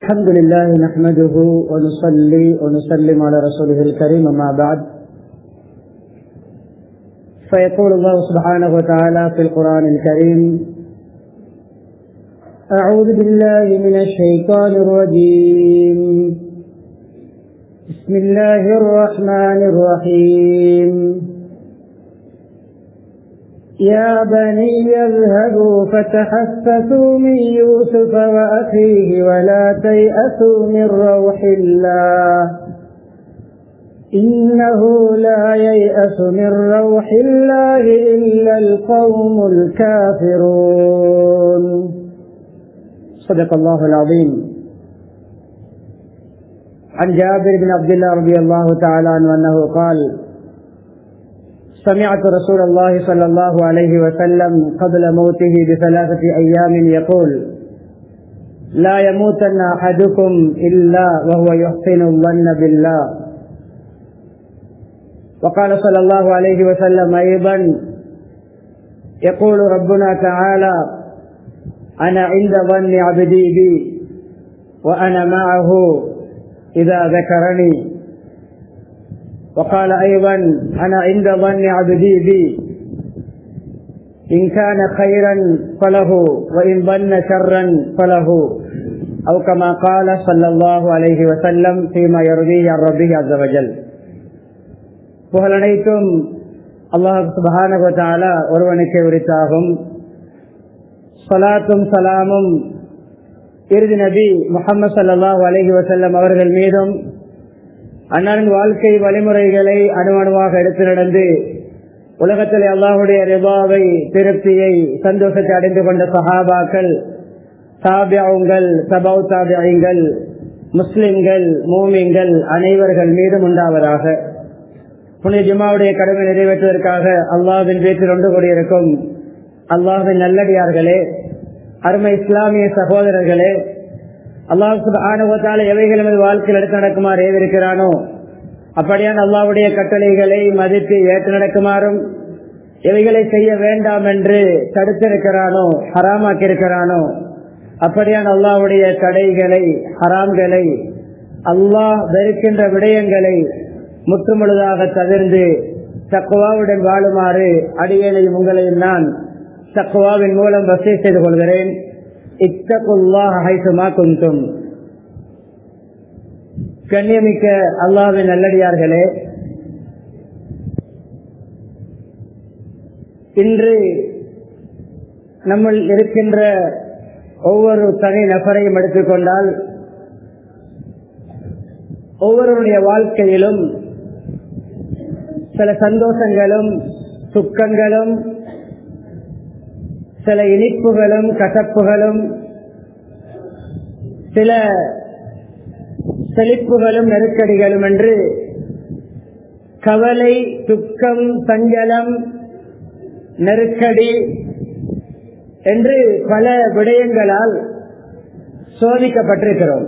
الحمد لله نحمده ونصلي ونسلم على رسوله الكريم أما بعد فيقول الله سبحانه وتعالى في القرآن الكريم أعوذ بالله من الشيطان الرجيم بسم الله الرحمن الرحيم يا بني اذهبوا فتحسسوا من يوسف وأخيه ولا تيأسوا من روح الله إنه لا ييأس من روح الله إلا القوم الكافرون صدق الله العظيم عن جابر بن عبد الله رضي الله تعالى عنه أنه قال سمعت رسول الله صلى الله عليه وسلم قبل موته بثلاثة أيام يقول لا يموتن أحدكم إلا وهو يحسن الظن بالله وقال صلى الله عليه وسلم أيضا يقول ربنا تعالى أنا عند ظن عبدي بي وأنا معه إذا ذكرني وقال أيضا أنا عند ظن عبدي بي إن كان خيرا فله وإن ظن شرا فله أو كما قال صلى الله عليه وسلم فيما يرضيه عن ربه عز وجل புகழனைத்தும் அல்லாஹ் சுபஹானகத்தால ஒருவனுக்கு உரித்தாகும் சலாத்தும் சலாமும் இறுதி நபி முகமது சல்லாஹூ அலஹி வசல்லம் அவர்கள் மீதும் அண்ணனின் வாழ்க்கை வழிமுறைகளை அணுவணுவாக எடுத்து நடந்து உலகத்தில் அல்லாஹுடைய ரிபாவை திருப்தியை சந்தோஷத்தை அடைந்து கொண்ட சஹாபாக்கள் தாபியாவுங்கள் சபௌ தாபியங்கள் முஸ்லிம்கள் மூமிங்கள் அனைவர்கள் மீதும் உண்டாவதாக புனித ஜுமாவுடைய கடமை நிறைவேற்றுவதற்காக அல்லாஹின் வீட்டில் ஒன்று கூடியிருக்கும் அல்லாஹின் நல்லடியார்களே அருமை இஸ்லாமிய சகோதரர்களே அல்லாஹு ஆணவத்தால எவைகள் நமது வாழ்க்கையில் எடுத்து நடக்குமாறு ஏவிருக்கிறானோ அப்படியான அல்லாவுடைய கட்டளைகளை மதித்து ஏற்று நடக்குமாறும் எவைகளை செய்ய வேண்டாம் என்று தடுத்திருக்கிறானோ ஹராமாக்கி இருக்கிறானோ அப்படியான அல்லாவுடைய தடைகளை ஹராம்களை அல்லாஹ் வெறுக்கின்ற விடயங்களை முற்றுமுழுதாக தவிர்ந்து தக்குவாவுடன் வாழுமாறு அடியேனையும் உங்களையும் நான் தக்குவாவின் மூலம் வசதி செய்து கொள்கிறேன் இத்தகுல்லாஹைசுமா குந்தும் கண்ணியமிக்க அல்லாவின் நல்லடியார்களே இன்று நம்ம இருக்கின்ற ஒவ்வொரு தனி நபரையும் எடுத்துக்கொண்டால் ஒவ்வொருவருடைய வாழ்க்கையிலும் சில சந்தோஷங்களும் துக்கங்களும் சில இனிப்புகளும் கசப்புகளும் சில செழிப்புகளும் நெருக்கடிகளும் என்று கவலை துக்கம் சஞ்சலம் நெருக்கடி என்று பல விடயங்களால் சோதிக்கப்பட்டிருக்கிறோம்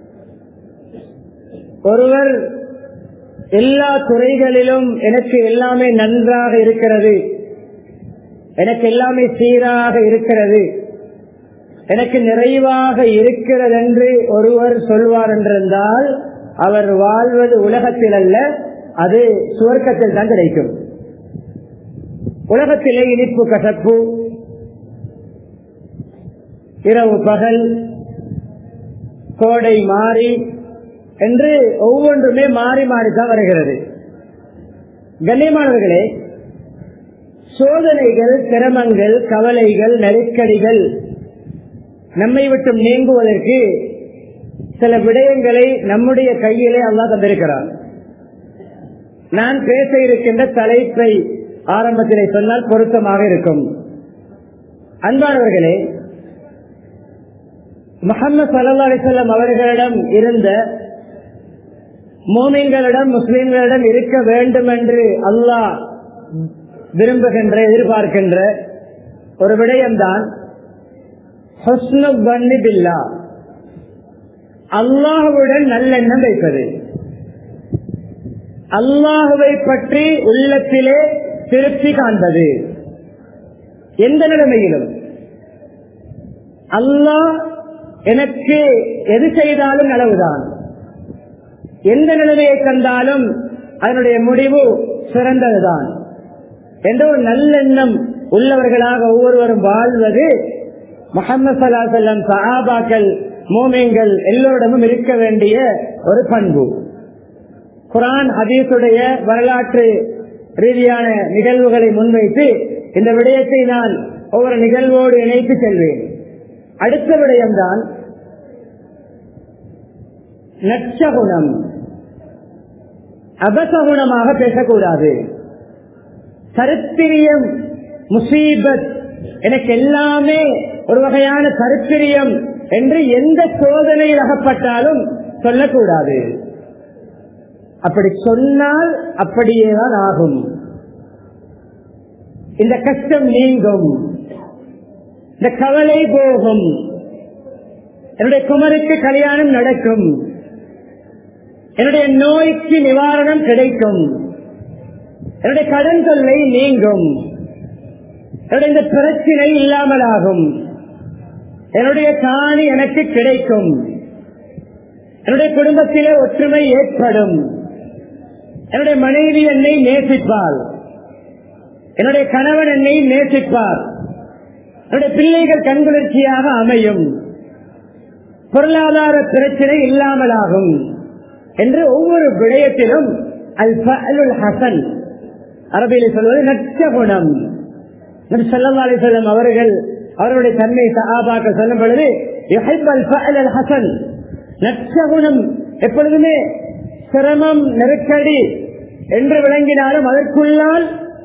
ஒருவர் எல்லா துறைகளிலும் எனக்கு எல்லாமே நன்றாக இருக்கிறது எனக்கு எல்லாமே சீராக இருக்கிறது எனக்கு நிறைவாக இருக்கிறது என்று ஒருவர் சொல்வார் என்றிருந்தால் அவர் வாழ்வது உலகத்தில் அல்ல அது சுவர்க்கத்தில் தான் கிடைக்கும் உலகத்திலே இனிப்பு கசப்பு இரவு பகல் கோடை மாறி என்று ஒவ்வொன்றுமே மாறி மாறித்தான் வருகிறது கண்ணியமானவர்களே சோதனைகள் சிரமங்கள் கவலைகள் நெருக்கடிகள் நம்மை விட்டு நீங்குவதற்கு சில விடயங்களை நம்முடைய கையிலே அல்லா தந்திருக்கிறார் நான் பேச இருக்கின்ற தலைப்பை ஆரம்பத்திலே சொன்னால் பொருத்தமாக இருக்கும் அன்பானவர்களே முகமது சல்லா அலிசல்லாம் அவர்களிடம் இருந்த மோமின்களிடம் முஸ்லிம்களிடம் இருக்க வேண்டும் என்று அல்லாஹ் விரும்புகின்ற எதிர்பார்க்கின்ற ஒரு விடயம்தான் பில்லா அல்லாஹுடன் நல்லெண்ணம் வைப்பது அல்லாஹுவை பற்றி உள்ளத்திலே திருப்தி காண்பது எந்த நிலைமையிலும் அல்லாஹ் எனக்கு எது செய்தாலும் நலவுதான் எந்த நிலைமையை தந்தாலும் அதனுடைய முடிவு சிறந்ததுதான் என்ற ஒரு நல்லெண்ணம் உள்ளவர்களாக ஒவ்வொருவரும் வாழ்வது முகமது சல்லா செல்லம் சஹாபாக்கள் மோமியங்கள் எல்லோரிடமும் இருக்க வேண்டிய ஒரு பண்பு குரான் ஹதீஸுடைய வரலாற்று ரீதியான நிகழ்வுகளை முன்வைத்து இந்த விடயத்தை நான் ஒவ்வொரு நிகழ்வோடு இணைத்து செல்வேன் அடுத்த விடயம்தான் நச்சகுணம் அபசகுணமாக பேசக்கூடாது சரித்திரியம் முசீபத் எனக்கு எல்லாமே ஒரு வகையான சரித்திரியம் என்று எந்த சோதனையில் அகப்பட்டாலும் சொல்லக்கூடாது அப்படி சொன்னால் அப்படியேதான் ஆகும் இந்த கஷ்டம் நீங்கும் இந்த கவலை போகும் என்னுடைய குமருக்கு கல்யாணம் நடக்கும் என்னுடைய நோய்க்கு நிவாரணம் கிடைக்கும் என்னுடைய கடன் தொல்லை நீங்கும் என்னுடைய இந்த பிரச்சனை இல்லாமலாகும் என்னுடைய காணி எனக்கு கிடைக்கும் என்னுடைய குடும்பத்திலே ஒற்றுமை ஏற்படும் என்னுடைய மனைவி என்னை நேசிப்பாள் என்னுடைய கணவன் என்னை நேசிப்பார் என்னுடைய பிள்ளைகள் கண்குளிர்ச்சியாக அமையும் பொருளாதார பிரச்சனை இல்லாமலாகும் என்று ஒவ்வொரு விடயத்திலும் அல் ஃபஅலுல் ஹசன் அரபியில் சொல்வது நட்ச குணம் சல்லா அலிசல்லம் அவர்கள் அவர்களுடைய தன்மை சஹாபாக்கள் சொல்லும் பொழுது யுஹிப் அல் அல் ஹசன் நட்ச குணம் எப்பொழுதுமே சிரமம் நெருக்கடி என்று விளங்கினாலும் அதற்குள்ளால்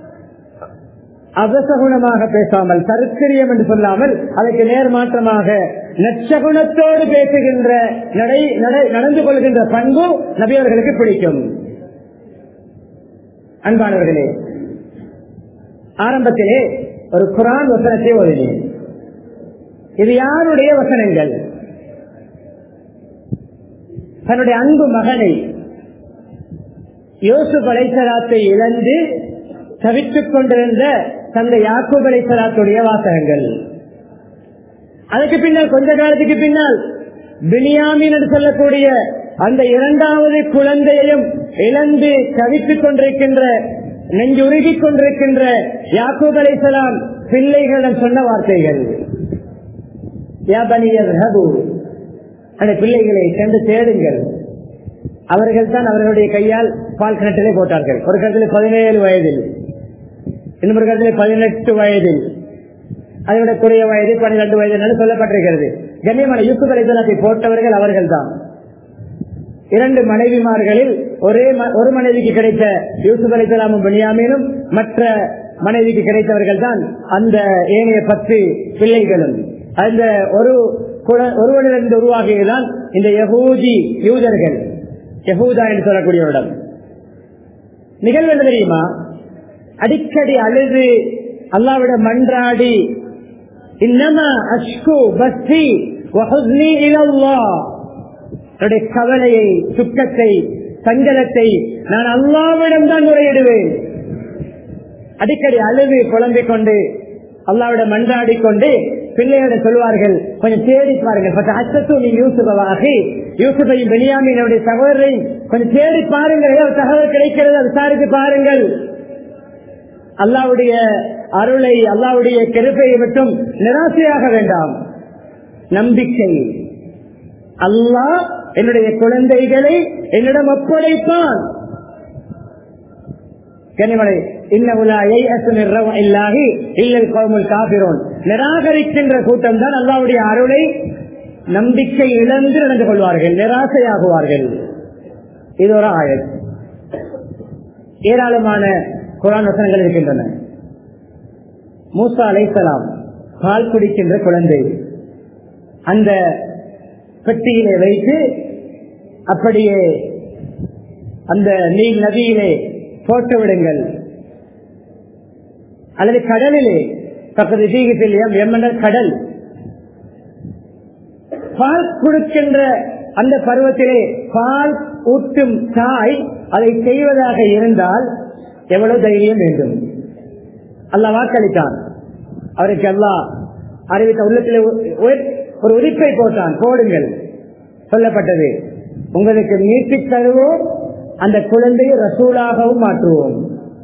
அபசகுணமாக பேசாமல் சரித்திரியம் என்று சொல்லாமல் அதற்கு நேர்மாற்றமாக நச்சகுணத்தோடு பேசுகின்ற நடை நடந்து கொள்கின்ற பண்பு நபியவர்களுக்கு பிடிக்கும் அன்பானவர்களே ஆரம்பத்திலே ஒரு குரான் வசனத்தை ஓதினேன் இது யாருடைய வசனங்கள் தன்னுடைய அன்பு மகனை யோசுப் அலைசலாத்தை இழந்து தவித்துக் கொண்டிருந்த தந்தை யாக்கூப் அலைசலாத்துடைய வாசகங்கள் அதுக்கு பின்னால் கொஞ்ச காலத்துக்கு பின்னால் பினியாமின் என்று சொல்லக்கூடிய அந்த இரண்டாவது குழந்தையையும் இழந்து தவித்துக் கொண்டிருக்கின்ற நெஞ்சுருகிக் கொண்டிருக்கின்ற யாக்கூப் அலைசலாம் பிள்ளைகளிடம் சொன்ன வார்த்தைகள் அந்த பிள்ளைகளை சென்று தேடுங்கள் அவர்கள் தான் அவர்களுடைய கையால் பால் கிணற்றிலே போட்டார்கள் ஒரு கருத்தில் பதினேழு வயதில் இன்னொரு கருத்தில் பதினெட்டு வயதில் அதை விட குறைய வயது பன்னிரண்டு வயது என்று சொல்லப்பட்டிருக்கிறது கண்ணியமான யூசுப் அலிசலாத்தை போட்டவர்கள் அவர்கள் தான் இரண்டு மனைவிமார்களில் ஒரே ஒரு மனைவிக்கு கிடைத்த யூசுப் அலிசலாமும் பனியாமீனும் மற்ற மனைவிக்கு கிடைத்தவர்கள் தான் அந்த ஏனைய பத்து பிள்ளைகளும் அந்த ஒரு ஒருவனிலிருந்து உருவாகியதுதான் இந்த யகூதி யூதர்கள் யகூதா என்று சொல்லக்கூடியவரிடம் நிகழ்வு என்ன தெரியுமா அடிக்கடி அழுது அல்லாவிடம் மன்றாடி இன்னமா அஷ்கு பஸ்தி என்னுடைய கவலையை துக்கத்தை சஞ்சலத்தை நான் அல்லாவிடம் தான் முறையிடுவேன் அடிக்கடி அழுது புலம்பிக் கொண்டு அல்லாவிடம் மன்றாடி கொண்டு பிள்ளைகளிடம் சொல்வார்கள் கொஞ்சம் தேடி பாருங்கள் அச்சத்து நீ யூசுபாகி யூசுஃபையும் பெனியாமினுடைய சகோதரையும் கொஞ்சம் தேடி பாருங்கள் ஏதோ தகவல் கிடைக்கிறது விசாரித்து பாருங்கள் அல்லாவுடைய அருளை அல்லாவுடைய கெருப்பையை மட்டும் நிராசையாக வேண்டாம் நம்பிக்கை அல்லாஹ் என்னுடைய குழந்தைகளை என்னிடம் ஒப்படைப்பான் கனிமலை நிராகரிக்கின்ற கூட்டம் தான் அல்லாவுடைய அருளை நம்பிக்கை இழந்து நடந்து கொள்வார்கள் நிராசையாகுவார்கள் இது ஒரு ஆயல் ஏராளமான குரான் வசனங்கள் இருக்கின்றன மூசா அலைசலாம் பால் குடிக்கின்ற குழந்தை அந்த பெட்டியிலே வைத்து அப்படியே அந்த நீல் நதியிலே போட்டு விடுங்கள் அல்லது கடலிலே பக்கத்து தீகத்தில் எம்மன்ற கடல் பால் கொடுக்கின்ற அந்த பருவத்திலே பால் ஊட்டும் தாய் அதை செய்வதாக இருந்தால் எவ்வளவு தைரியம் வேண்டும் அல்ல வாக்களித்தான் அவருக்கு அல்லா அறிவித்த உள்ளத்தில் ஒரு உரிப்பை போட்டான் போடுங்கள் சொல்லப்பட்டது உங்களுக்கு மீட்டு தருவோம் அந்த குழந்தையை ரசூலாகவும் மாற்றுவோம்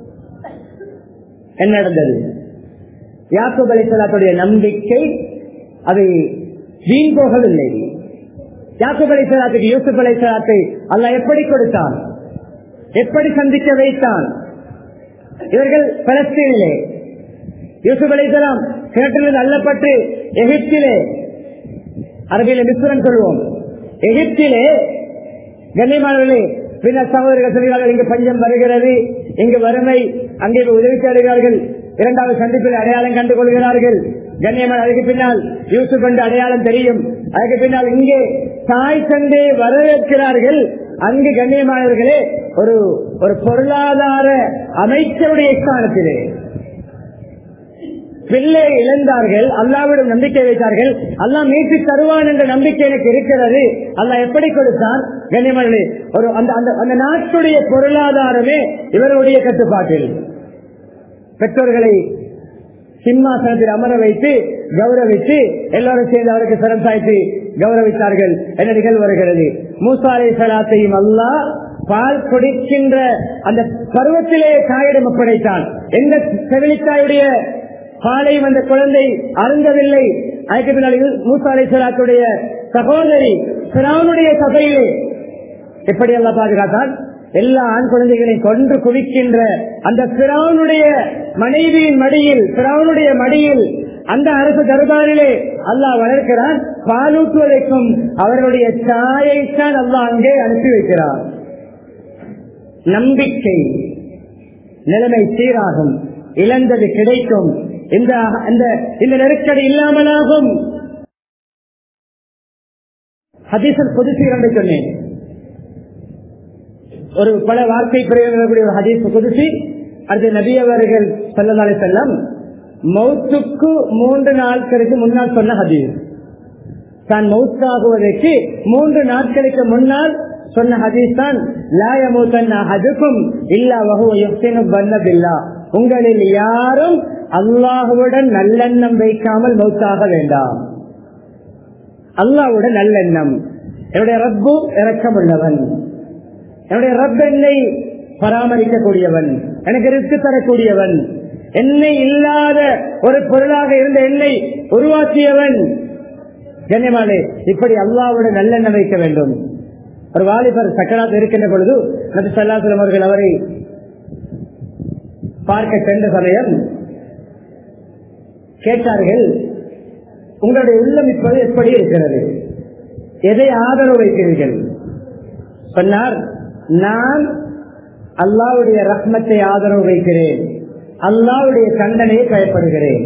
என்ன நடந்தது யாக்கூப் அலிசலாத்துடைய நம்பிக்கை அது வீண் போகவில்லை யாக்கூப் அலிசலாத்துக்கு யூசுப் அலிசலாத்தை அல்ல எப்படி கொடுத்தான் எப்படி சந்திக்க வைத்தான் இவர்கள் பலஸ்தீனிலே யூசுப் அலிசலாம் கிணற்றிலிருந்து அள்ளப்பட்டு எகிப்திலே அரபியில மிஸ்ரன் சொல்வோம் எகிப்திலே கண்ணியமானவர்களே பின்னர் சகோதரர்கள் சொல்கிறார்கள் இங்கு பஞ்சம் வருகிறது இங்கு வறுமை அங்கே உதவி தேடுகிறார்கள் இரண்டாவது சந்திப்பில் அடையாளம் கண்டு கொள்கிறார்கள் கண்ணியமான அதுக்கு பின்னால் யூசுப் என்று அடையாளம் தெரியும் அதுக்கு பின்னால் இங்கே தாய் தந்தை வரவேற்கிறார்கள் அங்கு கண்ணியமானவர்களே ஒரு ஒரு பொருளாதார அமைச்சருடைய ஸ்தானத்திலே பிள்ளை இழந்தார்கள் அல்லாவிடம் நம்பிக்கை வைத்தார்கள் அல்லாஹ் மீட்டு தருவான் என்ற நம்பிக்கை எனக்கு இருக்கிறது அல்லாஹ் எப்படி கொடுத்தான் கண்ணியமர்களே ஒரு அந்த அந்த அந்த நாட்டுடைய பொருளாதாரமே இவருடைய கட்டுப்பாட்டில் பெற்றோர்களை சிம்மாசனத்தில் அமர வைத்து கௌரவித்து எல்லாரும் சேர்ந்து அவருக்கு சிரம் சாய்த்து கௌரவித்தார்கள் என்ன நிகழ்வு வருகிறது மூசாலை சலாத்தையும் அல்லா பால் குடிக்கின்ற அந்த பருவத்திலே தாயிடம் ஒப்படைத்தான் எந்த செவிலித்தாயுடைய பாலையும் அந்த குழந்தை அருந்தவில்லை அதுக்கு பின்னால் மூசாலை சலாத்துடைய சகோதரி பிராவுடைய சபையிலே எப்படி எல்லாம் பாதுகாத்தான் எல்லா ஆண் குழந்தைகளையும் கொன்று குவிக்கின்ற அந்த பிராவுனுடைய மனைவியின் மடியில் பிராவுனுடைய மடியில் அந்த அரசு தர்பாரிலே அல்லாஹ் வளர்க்கிறான் பாலூட்டுவதற்கும் அவர்களுடைய தாயைத்தான் அல்லாஹ் அங்கே அனுப்பி வைக்கிறார் நம்பிக்கை நிலைமை சீராகும் இழந்தது கிடைக்கும் இந்த இந்த நெருக்கடி இல்லாமலாகும் ஹதீசல் புதுசு இரண்டு சொன்னேன் ஒரு பல வார்த்தை பிரயோகக்கூடிய ஒரு ஹதீஸ் குதிசி அடுத்து நபி அவர்கள் சொல்லலாலே செல்லம் மௌத்துக்கு மூன்று நாட்களுக்கு முன்னால் சொன்ன ஹதீஸ் தான் மௌத்தாகுவதற்கு மூன்று நாட்களுக்கு முன்னால் சொன்ன ஹதீஸ் தான் லாயமூத்தன் அதுக்கும் இல்லா வகுவ பண்ணதில்லா உங்களில் யாரும் அல்லாஹுவுடன் நல்லெண்ணம் வைக்காமல் மௌத்தாக வேண்டாம் அல்லாஹுடன் நல்லெண்ணம் என்னுடைய ரப்பு இறக்கம் உள்ளவன் என்னுடைய ரப் என்னை பராமரிக்கக்கூடியவன் எனக்கு ரிஸ்க் தரக்கூடியவன் என்னை இல்லாத ஒரு பொருளாக இருந்த என்னை உருவாக்கியவன் கண்ணியமானே இப்படி அல்லாவுடன் நல்லெண்ணம் வைக்க வேண்டும் ஒரு வாலிபர் சக்கராத் இருக்கின்ற பொழுது நபி சல்லாசலம் அவர்கள் அவரை பார்க்க சென்ற சமயம் கேட்டார்கள் உங்களுடைய உள்ளம் இப்போது எப்படி இருக்கிறது எதை ஆதரவு வைக்கிறீர்கள் சொன்னார் நான் அல்லாவுடைய ரத்னத்தை ஆதரவு வைக்கிறேன் அல்லாவுடைய தண்டனையை பயப்படுகிறேன்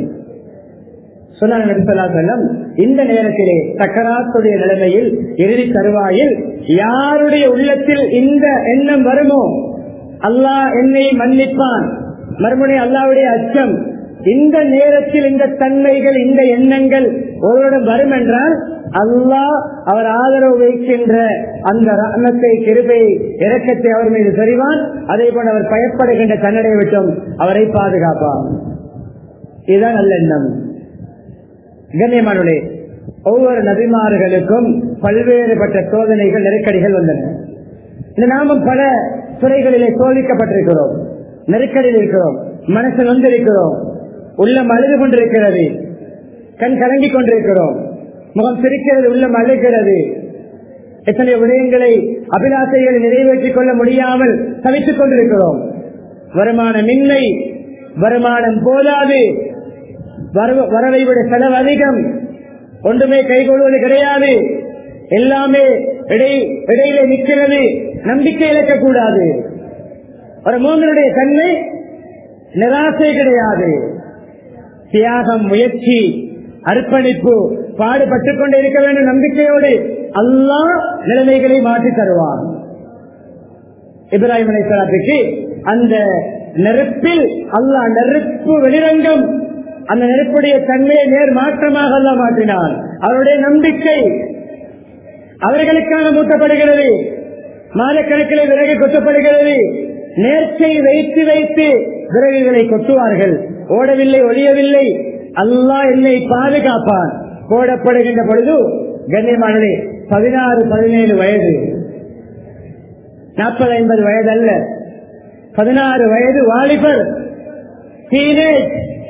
சொன்ன இந்த நேரத்திலே சக்கராத்துடைய நிலைமையில் இறுதி தருவாயில் யாருடைய உள்ளத்தில் இந்த எண்ணம் வருமோ அல்லாஹ் என்னை மன்னிப்பான் மறுமுனை அல்லாவுடைய அச்சம் இந்த நேரத்தில் இந்த தன்மைகள் இந்த எண்ணங்கள் ஒருவரிடம் வரும் என்றால் அல்லாஹ் அவர் ஆதரவு வைக்கின்ற அந்த ரத்னத்தை கிருபை இறக்கத்தை அவர் மீது தெரிவான் அதே போல அவர் பயப்படுகின்ற தன்னடை விட்டும் அவரை பாதுகாப்பான் இதுதான் நல்லெண்ணம் கண்ணியமானுடைய ஒவ்வொரு நபிமார்களுக்கும் பல்வேறுபட்ட சோதனைகள் நெருக்கடிகள் வந்தன இந்த நாமும் பல துறைகளிலே சோதிக்கப்பட்டிருக்கிறோம் நெருக்கடியில் இருக்கிறோம் மனசு வந்திருக்கிறோம் உள்ளம் அழுது கொண்டிருக்கிறது கண் கலங்கிக் கொண்டிருக்கிறோம் முகம் சிரிக்கிறது உள்ளம் அழுகிறது எத்தனை விடயங்களை அபிலாசைகளை நிறைவேற்றிக் கொள்ள முடியாமல் தவித்துக் கொண்டிருக்கிறோம் வருமானமின்மை வருமானம் போதாது வரவை விட செலவு அதிகம் ஒன்றுமே கைகொள்வது கிடையாது எல்லாமே இடையிலே நிற்கிறது நம்பிக்கை இழக்கக்கூடாது ஒரு மூன்றுடைய தன்மை நிராசை கிடையாது தியாகம் முயற்சி அர்ப்பணிப்பு பாடுபட்டுக் கொண்டே இருக்க வேண்டும் நம்பிக்கையோடு அல்லாஹ் நிலைமைகளை மாற்றி தருவான் இப்ராஹிம் அலைசலாத்துக்கு அந்த நெருப்பில் அல்லாஹ் நெருப்பு வெளிரங்கம் அந்த நெருப்புடைய தன்மையை நேர் மாற்றமாக அல்ல மாற்றினான் அவருடைய நம்பிக்கை அவர்களுக்காக மூட்டப்படுகிறது மாதக்கணக்கில் விறகு கொட்டப்படுகிறது நேர்ச்சை வைத்து வைத்து விறகுகளை கொட்டுவார்கள் ஓடவில்லை ஒழியவில்லை அல்லாஹ் என்னை பாதுகாப்பான் போடப்படுகின்ற பொழுது கண்ணியமானே பதினாறு பதினேழு வயது நாற்பது ஐம்பது வயது அல்ல பதினாறு வயது வாலிபர் டீனேஜ்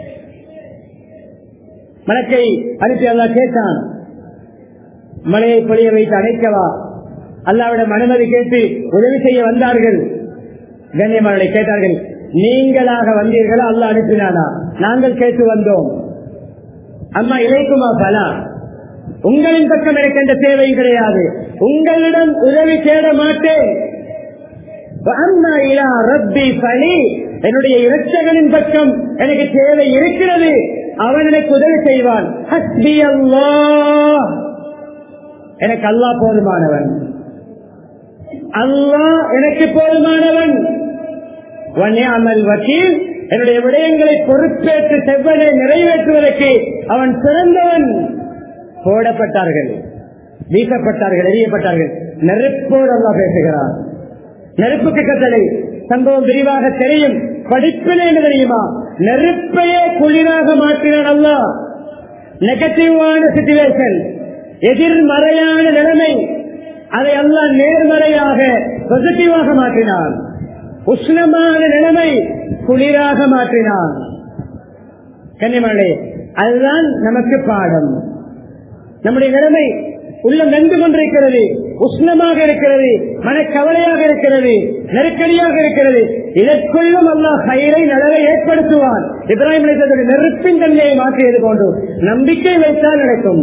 மலக்கை அனுப்பி அல்லா கேட்டான் மழையை பொழிய வைத்து அணைக்கவா அல்லாவிடம் அனுமதி கேட்டு உதவி செய்ய வந்தார்கள் கண்ணியமானலை கேட்டார்கள் நீங்களாக வந்தீர்களா அல்லா அனுப்பினானா நாங்கள் கேட்டு வந்தோம் அம்மா இலைக்குமா பலா உங்களின் பக்கம் எனக்கு எந்த தேவையும் கிடையாது உங்களிடம் உதவி தேட மாட்டேன் அம்மா இலா ரப்பி பலி என்னுடைய இரட்சகனின் பக்கம் எனக்கு தேவை இருக்கிறது அவன் எனக்கு உதவி செய்வான் ஹஸ்பி அல்லாஹ் எனக்கு அல்லாஹ் போதுமானவன் அல்லாஹ் எனக்கு போதுமானவன் அமல் வக்கீல் என்னுடைய விடயங்களை பொறுப்பேற்று செவ்வனை நிறைவேற்றுவதற்கு அவன் சிறந்தவன் போடப்பட்டார்கள் வீசப்பட்டார்கள் எரியப்பட்டார்கள் நெருப்போடு அல்லா பேசுகிறான் நெருப்புக்கு கட்டளை சம்பவம் விரிவாக தெரியும் படிப்பில் என்ன தெரியுமா நெருப்பையே குளிராக மாற்றினான் அல்லா நெகட்டிவான சிச்சுவேஷன் எதிர்மறையான நிலைமை அதை எல்லாம் நேர்மறையாக பாசிட்டிவாக மாற்றினான் உஷ்ணமான நிலைமை குளிராக மாற்றினான் கன்னிமலை அதுதான் நமக்கு பாடம் நம்முடைய நிலைமை உள்ளம் நன்கு கொண்டிருக்கிறது உஷ்ணமாக இருக்கிறது மனக்கவலையாக இருக்கிறது நெருக்கடியாக இருக்கிறது இதற்குள்ளும் அல்லாஹ் கயிறை நலவை ஏற்படுத்துவான் இப்ராஹிம் அலிசத்துடைய நெருப்பின் தன்மையை மாற்றியது போன்று நம்பிக்கை வைத்தால் நடக்கும்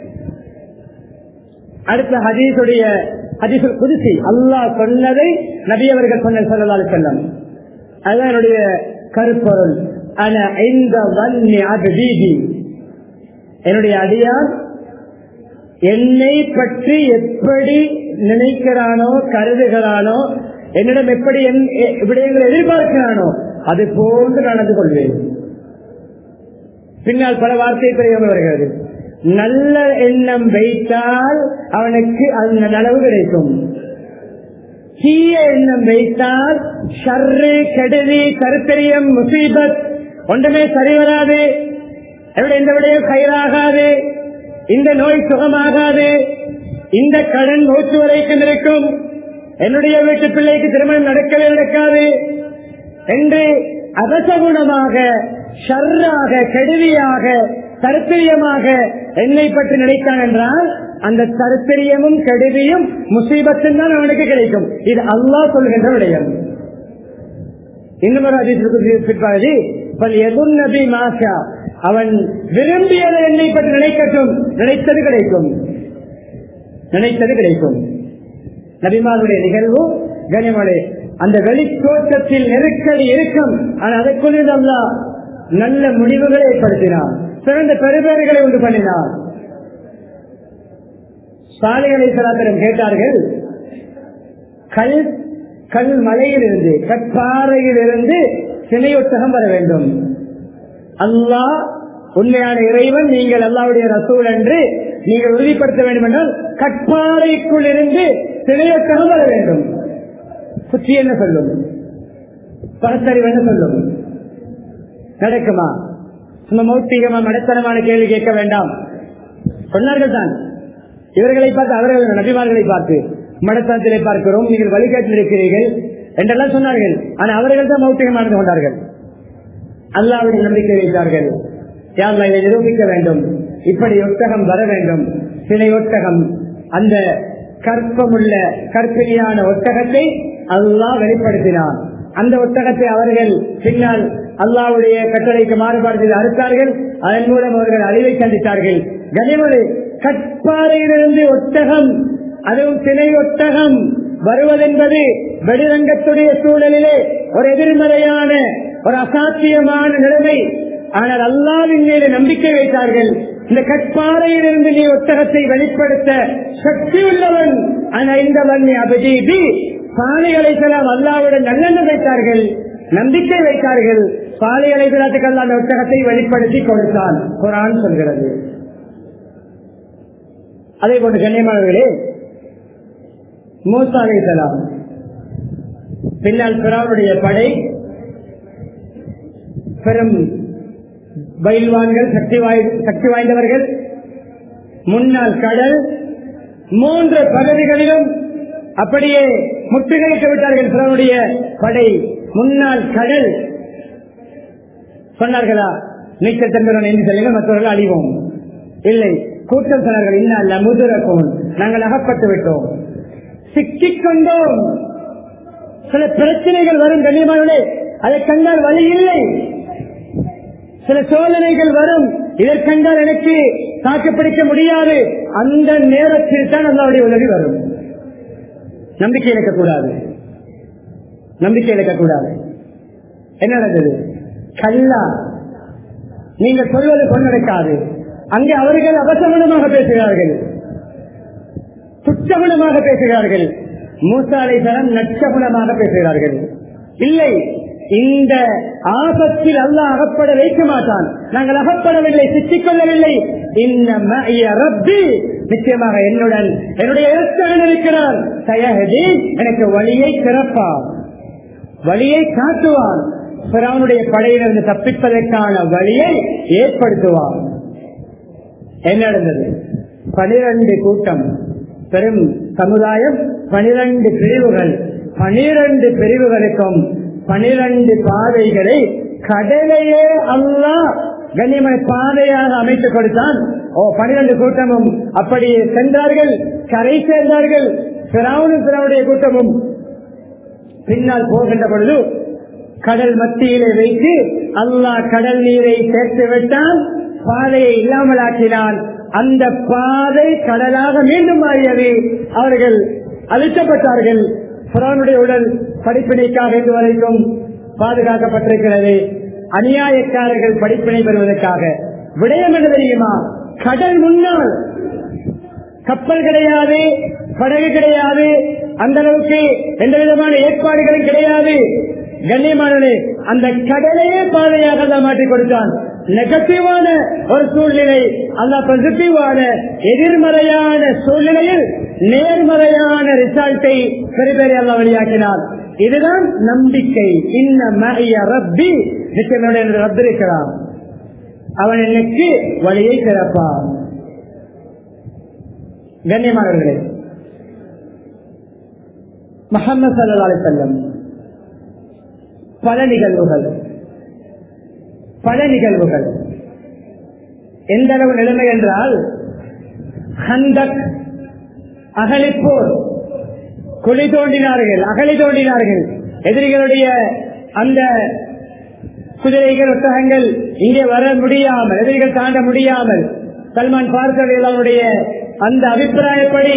அடுத்த ஹதீசுடைய ஹதீசுல் குதிசி அல்லாஹ் சொன்னதை நபி அவர்கள் சொன்ன சொல்லலால் செல்லம் அதுதான் என்னுடைய கருப்பொருள் அன இந்த வன்னி அபீதி என்னுடைய அடியார் என்னை பற்றி எப்படி நினைக்கிறானோ கருதுகிறானோ என்னிடம் எப்படி விடயங்களை எதிர்பார்க்கிறானோ அது போன்று நடந்து கொள்வேன் பின்னால் பல வார்த்தை தெரியாமல் வருகிறது நல்ல எண்ணம் வைத்தால் அவனுக்கு அந்த நனவு கிடைக்கும் தீய எண்ணம் வைத்தால் ஷர்ரு கெடுதி கருத்தரியம் முசீபத் ஒன்றுமே சரி வராது எந்த விடையும் கயிறாகாது இந்த நோய் சுகமாகாது இந்த கடன் நோச்சு வரைக்கும் இருக்கும் என்னுடைய வீட்டு பிள்ளைக்கு திருமணம் நடக்கவே நடக்காது என்று அவசகுணமாக ஷர்ராக கெடுதியாக தருத்திரியமாக என்னை பற்றி நினைத்தான் என்றால் அந்த தருத்திரியமும் கெடுதியும் முசீபத்தும் தான் அவனுக்கு கிடைக்கும் இது அல்லாஹ் சொல்கின்ற விடயம் இன்னும் ஒரு அதிர்ச்சி எதும் நபி மாஷா அவன் விரும்பியதை என்னை பற்றி நினைக்கட்டும் நினைத்தது கிடைக்கும் நினைத்தது கிடைக்கும் நபிமாருடைய நிகழ்வு கனிமலை அந்த வெளித்தோட்டத்தில் நெருக்கடி இருக்கும் ஆனால் அதற்குள் அல்லா நல்ல முடிவுகளை ஏற்படுத்தினார் சிறந்த பெருபேறுகளை உண்டு பண்ணினார் சாலைகளை சலாத்திரம் கேட்டார்கள் கல் கல் மலையில் இருந்து கற்பாறையில் இருந்து சினையொட்டகம் வர வேண்டும் அல்லாஹ் உண்மையான இறைவன் நீங்கள் அல்லாவுடைய ரசூல் என்று நீங்கள் உறுதிப்படுத்த வேண்டும் என்றால் கற்பாறைக்குள் இருந்து சிலையொட்டகம் வர வேண்டும் சுற்றி என்ன சொல்லும் பரத்தறிவு என்ன சொல்லும் நடக்குமா சும்மா மௌத்திகமா மடத்தனமான கேள்வி கேட்க வேண்டாம் சொன்னார்கள் தான் இவர்களை பார்த்து அவர்கள் நபிமார்களை பார்த்து மடத்தனத்திலே பார்க்கிறோம் நீங்கள் வழிகாட்டில் இருக்கிறீர்கள் என்றெல்லாம் சொன்னார்கள் ஆனால் அவர்கள் தான் மௌத்திகம் நடந்து கொண்டார்கள் அல்லாவுடைய நம்பிக்கை வைத்தார்கள் யாருல இதை நிரூபிக்க வேண்டும் இப்படி ஒட்டகம் வர வேண்டும் சிலை ஒட்டகம் அந்த கற்பமுள்ள கற்பிணியான ஒட்டகத்தை அல்லாஹ் வெளிப்படுத்தினான் அந்த ஒட்டகத்தை அவர்கள் பின்னால் அல்லாவுடைய கட்டளைக்கு மாறுபாடு செய்து அறுத்தார்கள் அதன் மூலம் அவர்கள் அழிவை சந்தித்தார்கள் கனிமொழி கற்பாறையிலிருந்து ஒட்டகம் அதுவும் சிலை ஒட்டகம் வருவதென்பது வெளிரங்கத்துடைய சூழலிலே ஒரு எதிர்மறையான ஒரு அசாத்தியமான நிலைமை ஆனால் அல்லாவின் மீது நம்பிக்கை வைத்தார்கள் இந்த கற்பாறையிலிருந்து நீ ஒட்டகத்தை வெளிப்படுத்த சக்தி உள்ளவன் ஆனால் இந்த வன்னி அபிஜீபி சாலை அலைசலாம் அல்லாவுடன் நல்லெண்ணம் வைத்தார்கள் நம்பிக்கை வைத்தார்கள் சாலை அலைசலாத்துக்கு அல்ல அந்த ஒட்டகத்தை வெளிப்படுத்தி கொடுத்தான் குரான் சொல்கிறது அதே போன்று கண்ணியமானவர்களே மூசா அலைசலாம் பின்னால் பிறாவுடைய படை பெரும் பயில்வான்கள் சக்தி வாய் சக்தி வாய்ந்தவர்கள் முன்னாள் கடல் மூன்று பகுதிகளிலும் அப்படியே முற்றுகையிட்டு விட்டார்கள் பிறனுடைய படை முன்னாள் கடல் சொன்னார்களா நீச்சல் தந்தரன் என்று சொல்லுங்க மற்றவர்கள் அழிவோம் இல்லை கூட்டம் சொன்னார்கள் இன்னல்ல முதிரக்கும் நாங்கள் அகப்பட்டு விட்டோம் சிக்கிக் கொண்டோம் சில பிரச்சனைகள் வரும் கண்ணியமானே அதை கண்டால் வழி இல்லை சில சோதனைகள் வரும் இதற்கு கண்டால் எனக்கு தாக்குப்பிடிக்க முடியாது அந்த நேரத்தில் தான் அல்லாவுடைய உதவி வரும் நம்பிக்கை இழக்கக்கூடாது நம்பிக்கை இழக்கக்கூடாது என்ன நடந்தது கல்லா நீங்க சொல்வது கொண்டடைக்காது அங்கே அவர்கள் அவசமனமாக பேசுகிறார்கள் துச்சகுணமாக பேசுகிறார்கள் மூசாலை தரம் நட்சகுணமாக பேசுகிறார்கள் இல்லை இந்த ஆபத்தில் அல்ல அகப்பட வைக்க மாட்டான் நாங்கள் அகப்படவில்லை சிக்கிக் கொள்ளவில்லை இந்த ரப்பி நிச்சயமாக என்னுடன் என்னுடைய இலக்கணன் இருக்கிறான் தயகதி எனக்கு வழியை திறப்பான் வழியை காட்டுவான் பிறவனுடைய படையிலிருந்து தப்பிப்பதற்கான வழியை ஏற்படுத்துவான் என்ன நடந்தது பனிரெண்டு கூட்டம் பெரும் சமுதாயம் பனிரெண்டு பிரிவுகள் பனிரெண்டு பிரிவுகளுக்கும் பனிரெண்டு பாதைகளை கடலையே அல்லா கண்ணியமனை பாதையாக அமைத்துக் கொடுத்தான் ஓ பனிரெண்டு கூட்டமும் அப்படி சென்றார்கள் கரை சேர்ந்தார்கள் பிராவுனும் பிராவுடைய கூட்டமும் பின்னால் போகின்ற பொழுது கடல் மத்தியிலே வைத்து அல்லாஹ் கடல் நீரை சேர்த்து விட்டான் பாதையை இல்லாமல் ஆக்கினான் அந்த பாதை கடலாக மீண்டும் மாறியது அவர்கள் அழிக்கப்பட்டார்கள் புறானுடைய உடல் படிப்பினைக்காக இன்று வரைக்கும் பாதுகாக்கப்பட்டிருக்கிறது அநியாயக்காரர்கள் படிப்பினை பெறுவதற்காக விடயம் என்ன தெரியுமா கடல் முன்னால் கப்பல் கிடையாது படகு கிடையாது அந்த அளவுக்கு எந்த விதமான ஏற்பாடுகளும் கிடையாது கண்ணியமானே அந்த கடலையே பாதையாக தான் மாற்றிக் கொடுத்தான் நெகட்டிவான ஒரு சூழ்நிலை அல்ல பாசிட்டிவான எதிர்மறையான சூழ்நிலையில் நேர்மறையான ரிசல்ட்டை பெரிய பெரிய அல்ல வெளியாக்கினார் இதுதான் நம்பிக்கை இன்ன மகிய ரப்பி நிச்சயனுடைய ரப் இருக்கிறான் அவன் எனக்கு வழியை திறப்பான் கண்ணியமானவர்களே முகமது சல்லா செல்லம் பல நிகழ்வுகள் பல நிகழ்வுகள் எந்த அளவு நிலைமை என்றால் ஹந்தக் அகலிப்போர் குழி தோண்டினார்கள் அகழி தோண்டினார்கள் எதிரிகளுடைய அந்த குதிரைகள் ஒட்டகங்கள் இங்கே வர முடியாமல் எதிரிகள் தாண்ட முடியாமல் சல்மான் பார்க்கடைய அந்த அபிப்பிராயப்படி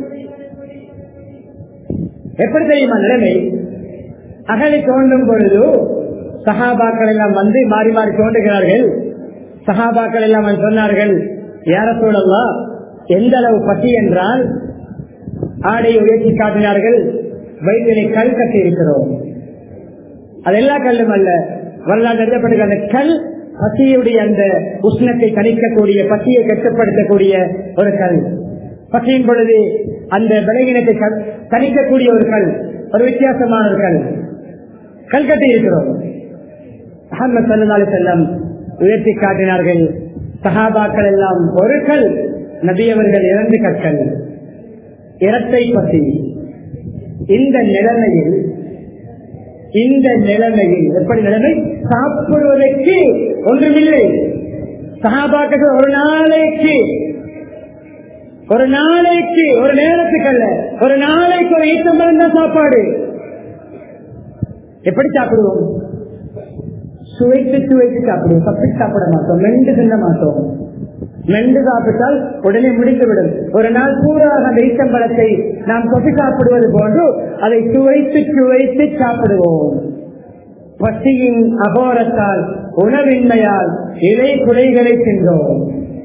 எப்படி தெரியுமா நிலைமை அகழி தோண்டும் பொழுது சஹாபாக்கள் எல்லாம் வந்து மாறி மாறி தோண்டுகிறார்கள் சஹாபாக்கள் எல்லாம் வந்து சொன்னார்கள் யார சூழல்லா எந்த அளவு பசி என்றால் ஆடையை உயர்த்தி காட்டினார்கள் வயிற்றினை கல் கட்டி இருக்கிறோம் அது எல்லா கல்லும் அல்ல வரலாறு எழுதப்படுகிற அந்த கல் பசியுடைய அந்த உஷ்ணத்தை தணிக்கக்கூடிய பசியை கட்டுப்படுத்தக்கூடிய ஒரு கல் பசியின் பொழுது அந்த விலகினத்தை தணிக்கக்கூடிய ஒரு கல் ஒரு வித்தியாசமான ஒரு கல் கல் கட்டி இருக்கிறோம் அகமது சல்லாலி செல்லம் உயர்த்தி காட்டினார்கள் சஹாபாக்கள் எல்லாம் ஒரு கல் நபியவர்கள் இரண்டு கற்கள் இரட்டை பசி இந்த நிலைமையில் இந்த நிலைமையில் எப்படி நிலைமை சாப்பிடுவதற்கு ஒன்றுமில்லை சகாபாக்கள் ஒரு நாளைக்கு ஒரு நாளைக்கு ஒரு நேரத்துக்கு அல்ல ஒரு நாளைக்கு ஒரு ஈட்டம் மருந்த சாப்பாடு எப்படி சாப்பிடுவோம் சுவைத்து சுவைத்து சாப்பிடுவோம் தப்பி சாப்பிட மாட்டோம் மெண்டு தின்ன மாட்டோம் மெண்டு சாப்பிட்டால் உடனே முடித்துவிடும் ஒரு நாள் பூராக அந்த ஈச்சம்பழத்தை நாம் கொட்டி சாப்பிடுவது போன்று அதை சுவைத்து சுவைத்து சாப்பிடுவோம் பசியின் அகோரத்தால் உணவின்மையால் இலை குலைகளை தின்றோம்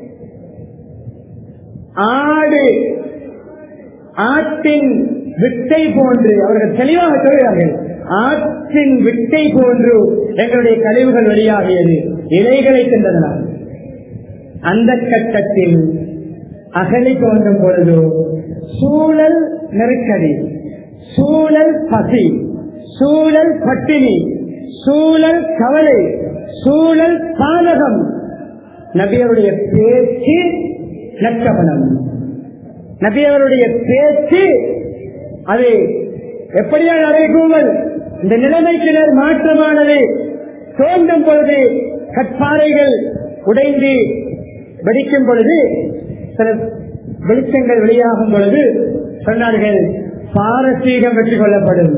ஆடு ஆட்டின் விட்டை போன்று அவர்கள் தெளிவாக சொல்கிறார்கள் ஆற்றின் விட்டை போன்று எங்களுடைய கழிவுகள் வெளியாகியது இலைகளை தின்றதனால் அந்த கட்டத்தில் அகலி தோன்றும் பொழுது சூழல் நெருக்கடி சூழல் பசி சூழல் பட்டினி சூழல் கவலை சூழல் பாதகம் நபியருடைய பேச்சு நற்கவனம் நபி அவருடைய பேச்சு அது எப்படியான அறிவிக்குங்கள் இந்த நிலைமைக்கு நேர் மாற்றமானது தோன்றும் பொழுது கற்பாறைகள் உடைந்து வெடிக்கும் பொழுது சில வெளிச்சங்கள் வெளியாகும் பொழுது சொன்னார்கள் பாரசீகம் வெற்றி கொள்ளப்படும்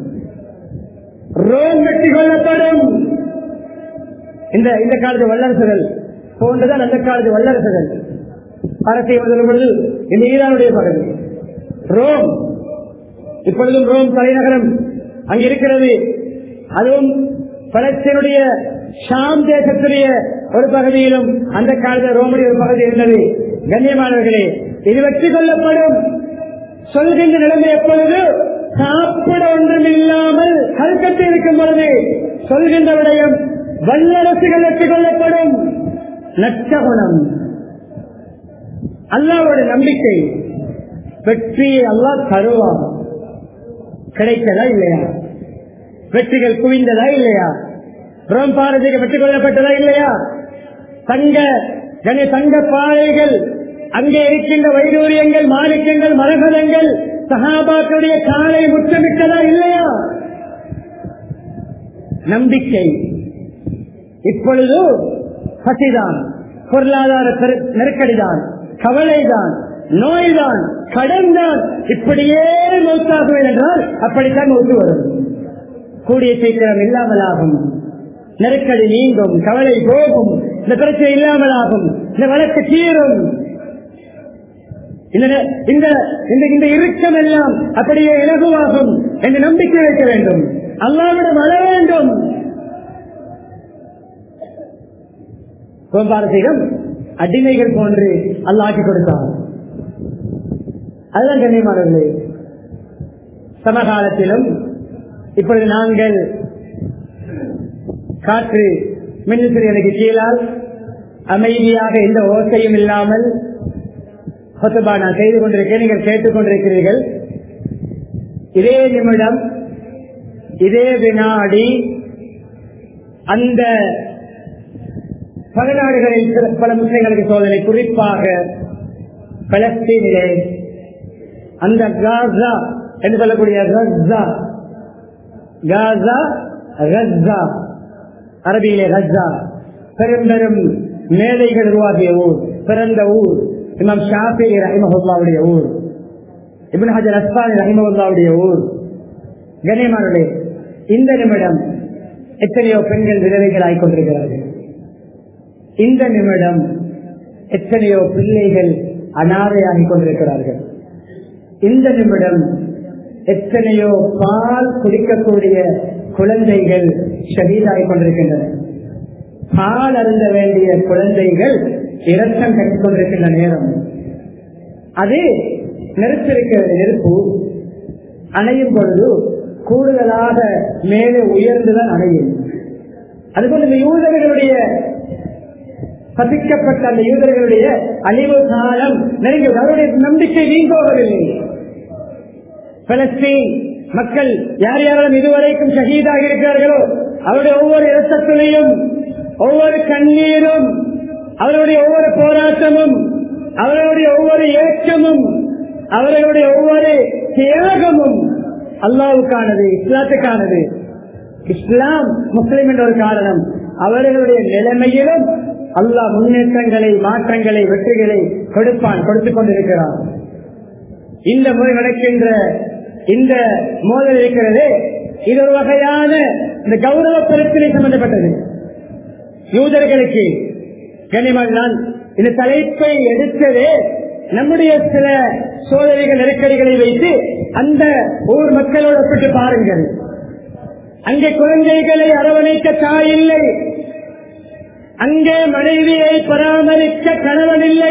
ரோம் வெற்றி கொள்ளப்படும் இந்த இந்த காலத்து வல்லரசுகள் போன்றுதான் அந்த காலத்து வல்லரசுகள் பாரசீகம் சொல்லும் பொழுது இந்த ஈரானுடைய பகுதி ரோம் இப்பொழுதும் ரோம் தலைநகரம் அங்கு இருக்கிறது அதுவும் பலஸ்தீனுடைய ஷாம் தேசத்துடைய ஒரு பகுதியிலும் அந்த காலத்தில் ரோமுடைய ஒரு பகுதி இருந்தது கண்ணியமானவர்களே இது வெற்றி கொள்ளப்படும் சொல்கின்ற நிலைமை எப்பொழுது சாப்பிட ஒன்றும் இல்லாமல் கல்கட்டு இருக்கும் பொழுது சொல்கின்ற விடயம் வல்லரசுகள் வெற்றி கொள்ளப்படும் நச்சகுணம் அல்லாவோட நம்பிக்கை வெற்றியை அல்லாஹ் தருவான் கிடைத்ததா இல்லையா வெற்றிகள் குவிந்ததா இல்லையா ரோம் பாரதிக்கு வெற்றி கொள்ளப்பட்டதா இல்லையா தங்க கணி தங்க பாறைகள் அங்கே இருக்கின்ற வைடூரியங்கள் மாணிக்கங்கள் மரகதங்கள் சகாபாக்களுடைய காலை முற்றமிட்டதா இல்லையா நம்பிக்கை இப்பொழுது பசிதான் பொருளாதார பெரு- நெருக்கடிதான் கவலைதான் நோய்தான் கடன் தான் இப்படியே மௌத்தாகுவேன் என்றால் அப்படித்தான் மௌத்து வரும் கூடிய சீக்கிரம் இல்லாமலாகும் நெருக்கடி நீங்கும் கவலை போகும் இந்த பிரச்சனை இல்லாமலாகும் இந்த வழக்கு தீரும் இந்த இந்த இந்த- இந்த இறுக்கம் எல்லாம் அப்படியே இலகுவாகும் என்று நம்பிக்கை வைக்க வேண்டும் அல்லாவிடம் வர வேண்டும் பாரசீகம் அடிமைகள் போன்று அல்லாக்கி கொடுத்தார் அதுதான் கண்ணியமானவர்களே சமகாலத்திலும் இப்பொழுது நாங்கள் காற்று மின்னிசரி எனக்கு கீழால் அமைதியாக எந்த ஓசையும் இல்லாமல் ஹொத்துபா நான் செய்து கொண்டிருக்கேன் நீங்கள் கேட்டுக் கொண்டிருக்கிறீர்கள் இதே நிமிடம் இதே வினாடி அந்த பல நாடுகளில் சில- பல முஸ்லிம்களுக்கு சோதனை குறிப்பாக பலஸ்தீனிலே அந்த காசா என்று சொல்லக்கூடிய ரஸ்ஸா காசா ரஸ்ஸா அரபியிலே ரஸ்ஸா பெரும் பெரும் மேதைகள் உருவாகிய ஊர் பிறந்த ஊர் இமாம் ஷாஃபி ரஹிமஹுல்லாவுடைய ஊர் இப்னு ஹஜர் அஸ்பானி ரஹிமஹுல்லாவுடைய ஊர் கண்ணியமானே இந்த நிமிடம் எத்தனையோ பெண்கள் விதவைகள் ஆகிக் கொண்டிருக்கிறார்கள் இந்த நிமிடம் எத்தனையோ பிள்ளைகள் அனாதையாகிக் கொண்டிருக்கிறார்கள் இந்த நிமிடம் எத்தனையோ பால் குடிக்கக்கூடிய குழந்தைகள் ஷஹீதாகிக் கொண்டிருக்கின்றன பால் அருந்த வேண்டிய குழந்தைகள் இரத்தம் கட்டிக் கொண்டிருக்கின்ற நேரம் அது நெருப்பிருக்கிற நெருப்பு அணையும் பொழுது கூடுதலாக மேலே உயர்ந்துதான் அணையும் அதுபோல இந்த யூதர்களுடைய பதிக்கப்பட்ட அந்த யூதர்களுடைய அழிவு காலம் நெருங்கி அவருடைய நம்பிக்கை வீண்போகவில்லை பலஸ்தீன் மக்கள் யார் யாரெல்லாம் இதுவரைக்கும் ஷஹீதாக இருக்கிறார்களோ அவருடைய ஒவ்வொரு இரத்தத்திலையும் ஒவ்வொரு கண்ணீரும் அவருடைய ஒவ்வொரு போராட்டமும் அவர்களுடைய ஒவ்வொரு ஏற்றமும் அவர்களுடைய ஒவ்வொரு தியாகமும் அல்லாவுக்கானது இஸ்லாத்துக்கானது இஸ்லாம் முஸ்லிம் என்ற ஒரு காரணம் அவர்களுடைய நிலைமையிலும் அல்லாஹ் முன்னேற்றங்களை மாற்றங்களை வெற்றிகளை கொடுப்பான் கொடுத்துக் கொண்டிருக்கிறான் இந்த முறை நடக்கின்ற இந்த மோதல் இருக்கிறது இது ஒரு வகையான இந்த கௌரவ பிரச்சனை சம்பந்தப்பட்டது யூதர்களுக்கு கனிமல் நான் இந்த தலைப்பை எடுத்ததே நம்முடைய சில சோதனைகள் நெருக்கடிகளை வைத்து அந்த ஊர் மக்களோடு ஒப்பிட்டு பாருங்கள் அங்கே குழந்தைகளை அரவணைக்க தாயில்லை அங்கே மனைவியை பராமரிக்க கணவன் இல்லை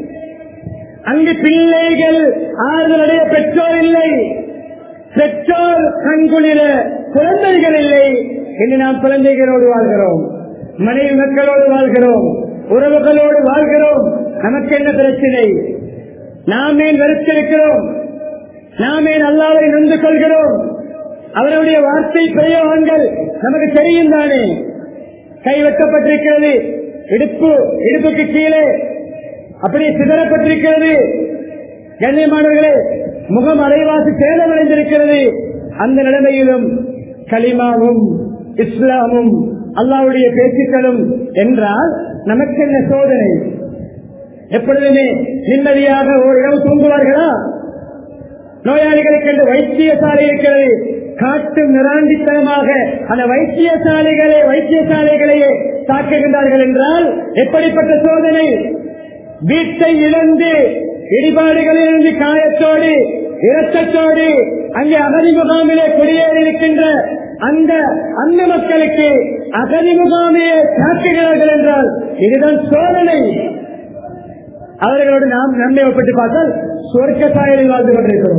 அங்கு பிள்ளைகள் ஆறுதலுடைய பெற்றோர் இல்லை பெற்றோர் கண்குளிர குழந்தைகள் இல்லை என்று நாம் குழந்தைகளோடு வாழ்கிறோம் மனைவி மக்களோடு வாழ்கிறோம் உறவுகளோடு வாழ்கிறோம் நமக்கு என்ன பிரச்சனை நாம் ஏன் வெறுத்திருக்கிறோம் நாம் ஏன் அல்லாவை நொந்து கொள்கிறோம் அவருடைய வார்த்தை பிரயோகங்கள் நமக்கு தெரியும் தானே கை வெட்டப்பட்டிருக்கிறது இடுப்பு இடுப்புக்கு கீழே அப்படியே சிதறப்பட்டிருக்கிறது கண்ணியமானவர்களே முகம் அரைவாசி சேதமடைந்திருக்கிறது அந்த நிலைமையிலும் களிமாவும் இஸ்லாமும் அல்லாவுடைய பேச்சுக்களும் என்றால் நமக்கு என்ன சோதனை எப்பொழுதுமே நிம்மதியாக ஒரு இரவு தூங்குவார்களா நோயாளிகளுக்கு என்று வைத்தியசாலை இருக்கிறது காட்டும் நிராண்டித்தனமாக அந்த வைத்தியசாலைகளை வைத்தியசாலைகளையே தாக்குகின்றார்கள் என்றால் எப்படிப்பட்ட சோதனை வீட்டை இழந்து இடிபாடுகளிலிருந்து காயத்தோடு இரத்தத்தோடு அங்கே அகதி முகாமிலே குடியேறி இருக்கின்ற அந்த அந்த மக்களுக்கு அகதி முகாமையே தாக்குகிறார்கள் என்றால் இதுதான் சோதனை அவர்களோடு நாம் நம்மை ஒப்பிட்டு பார்த்தால் சொர்க்க சாயலில் வாழ்ந்து கொண்டிருக்கிறோம்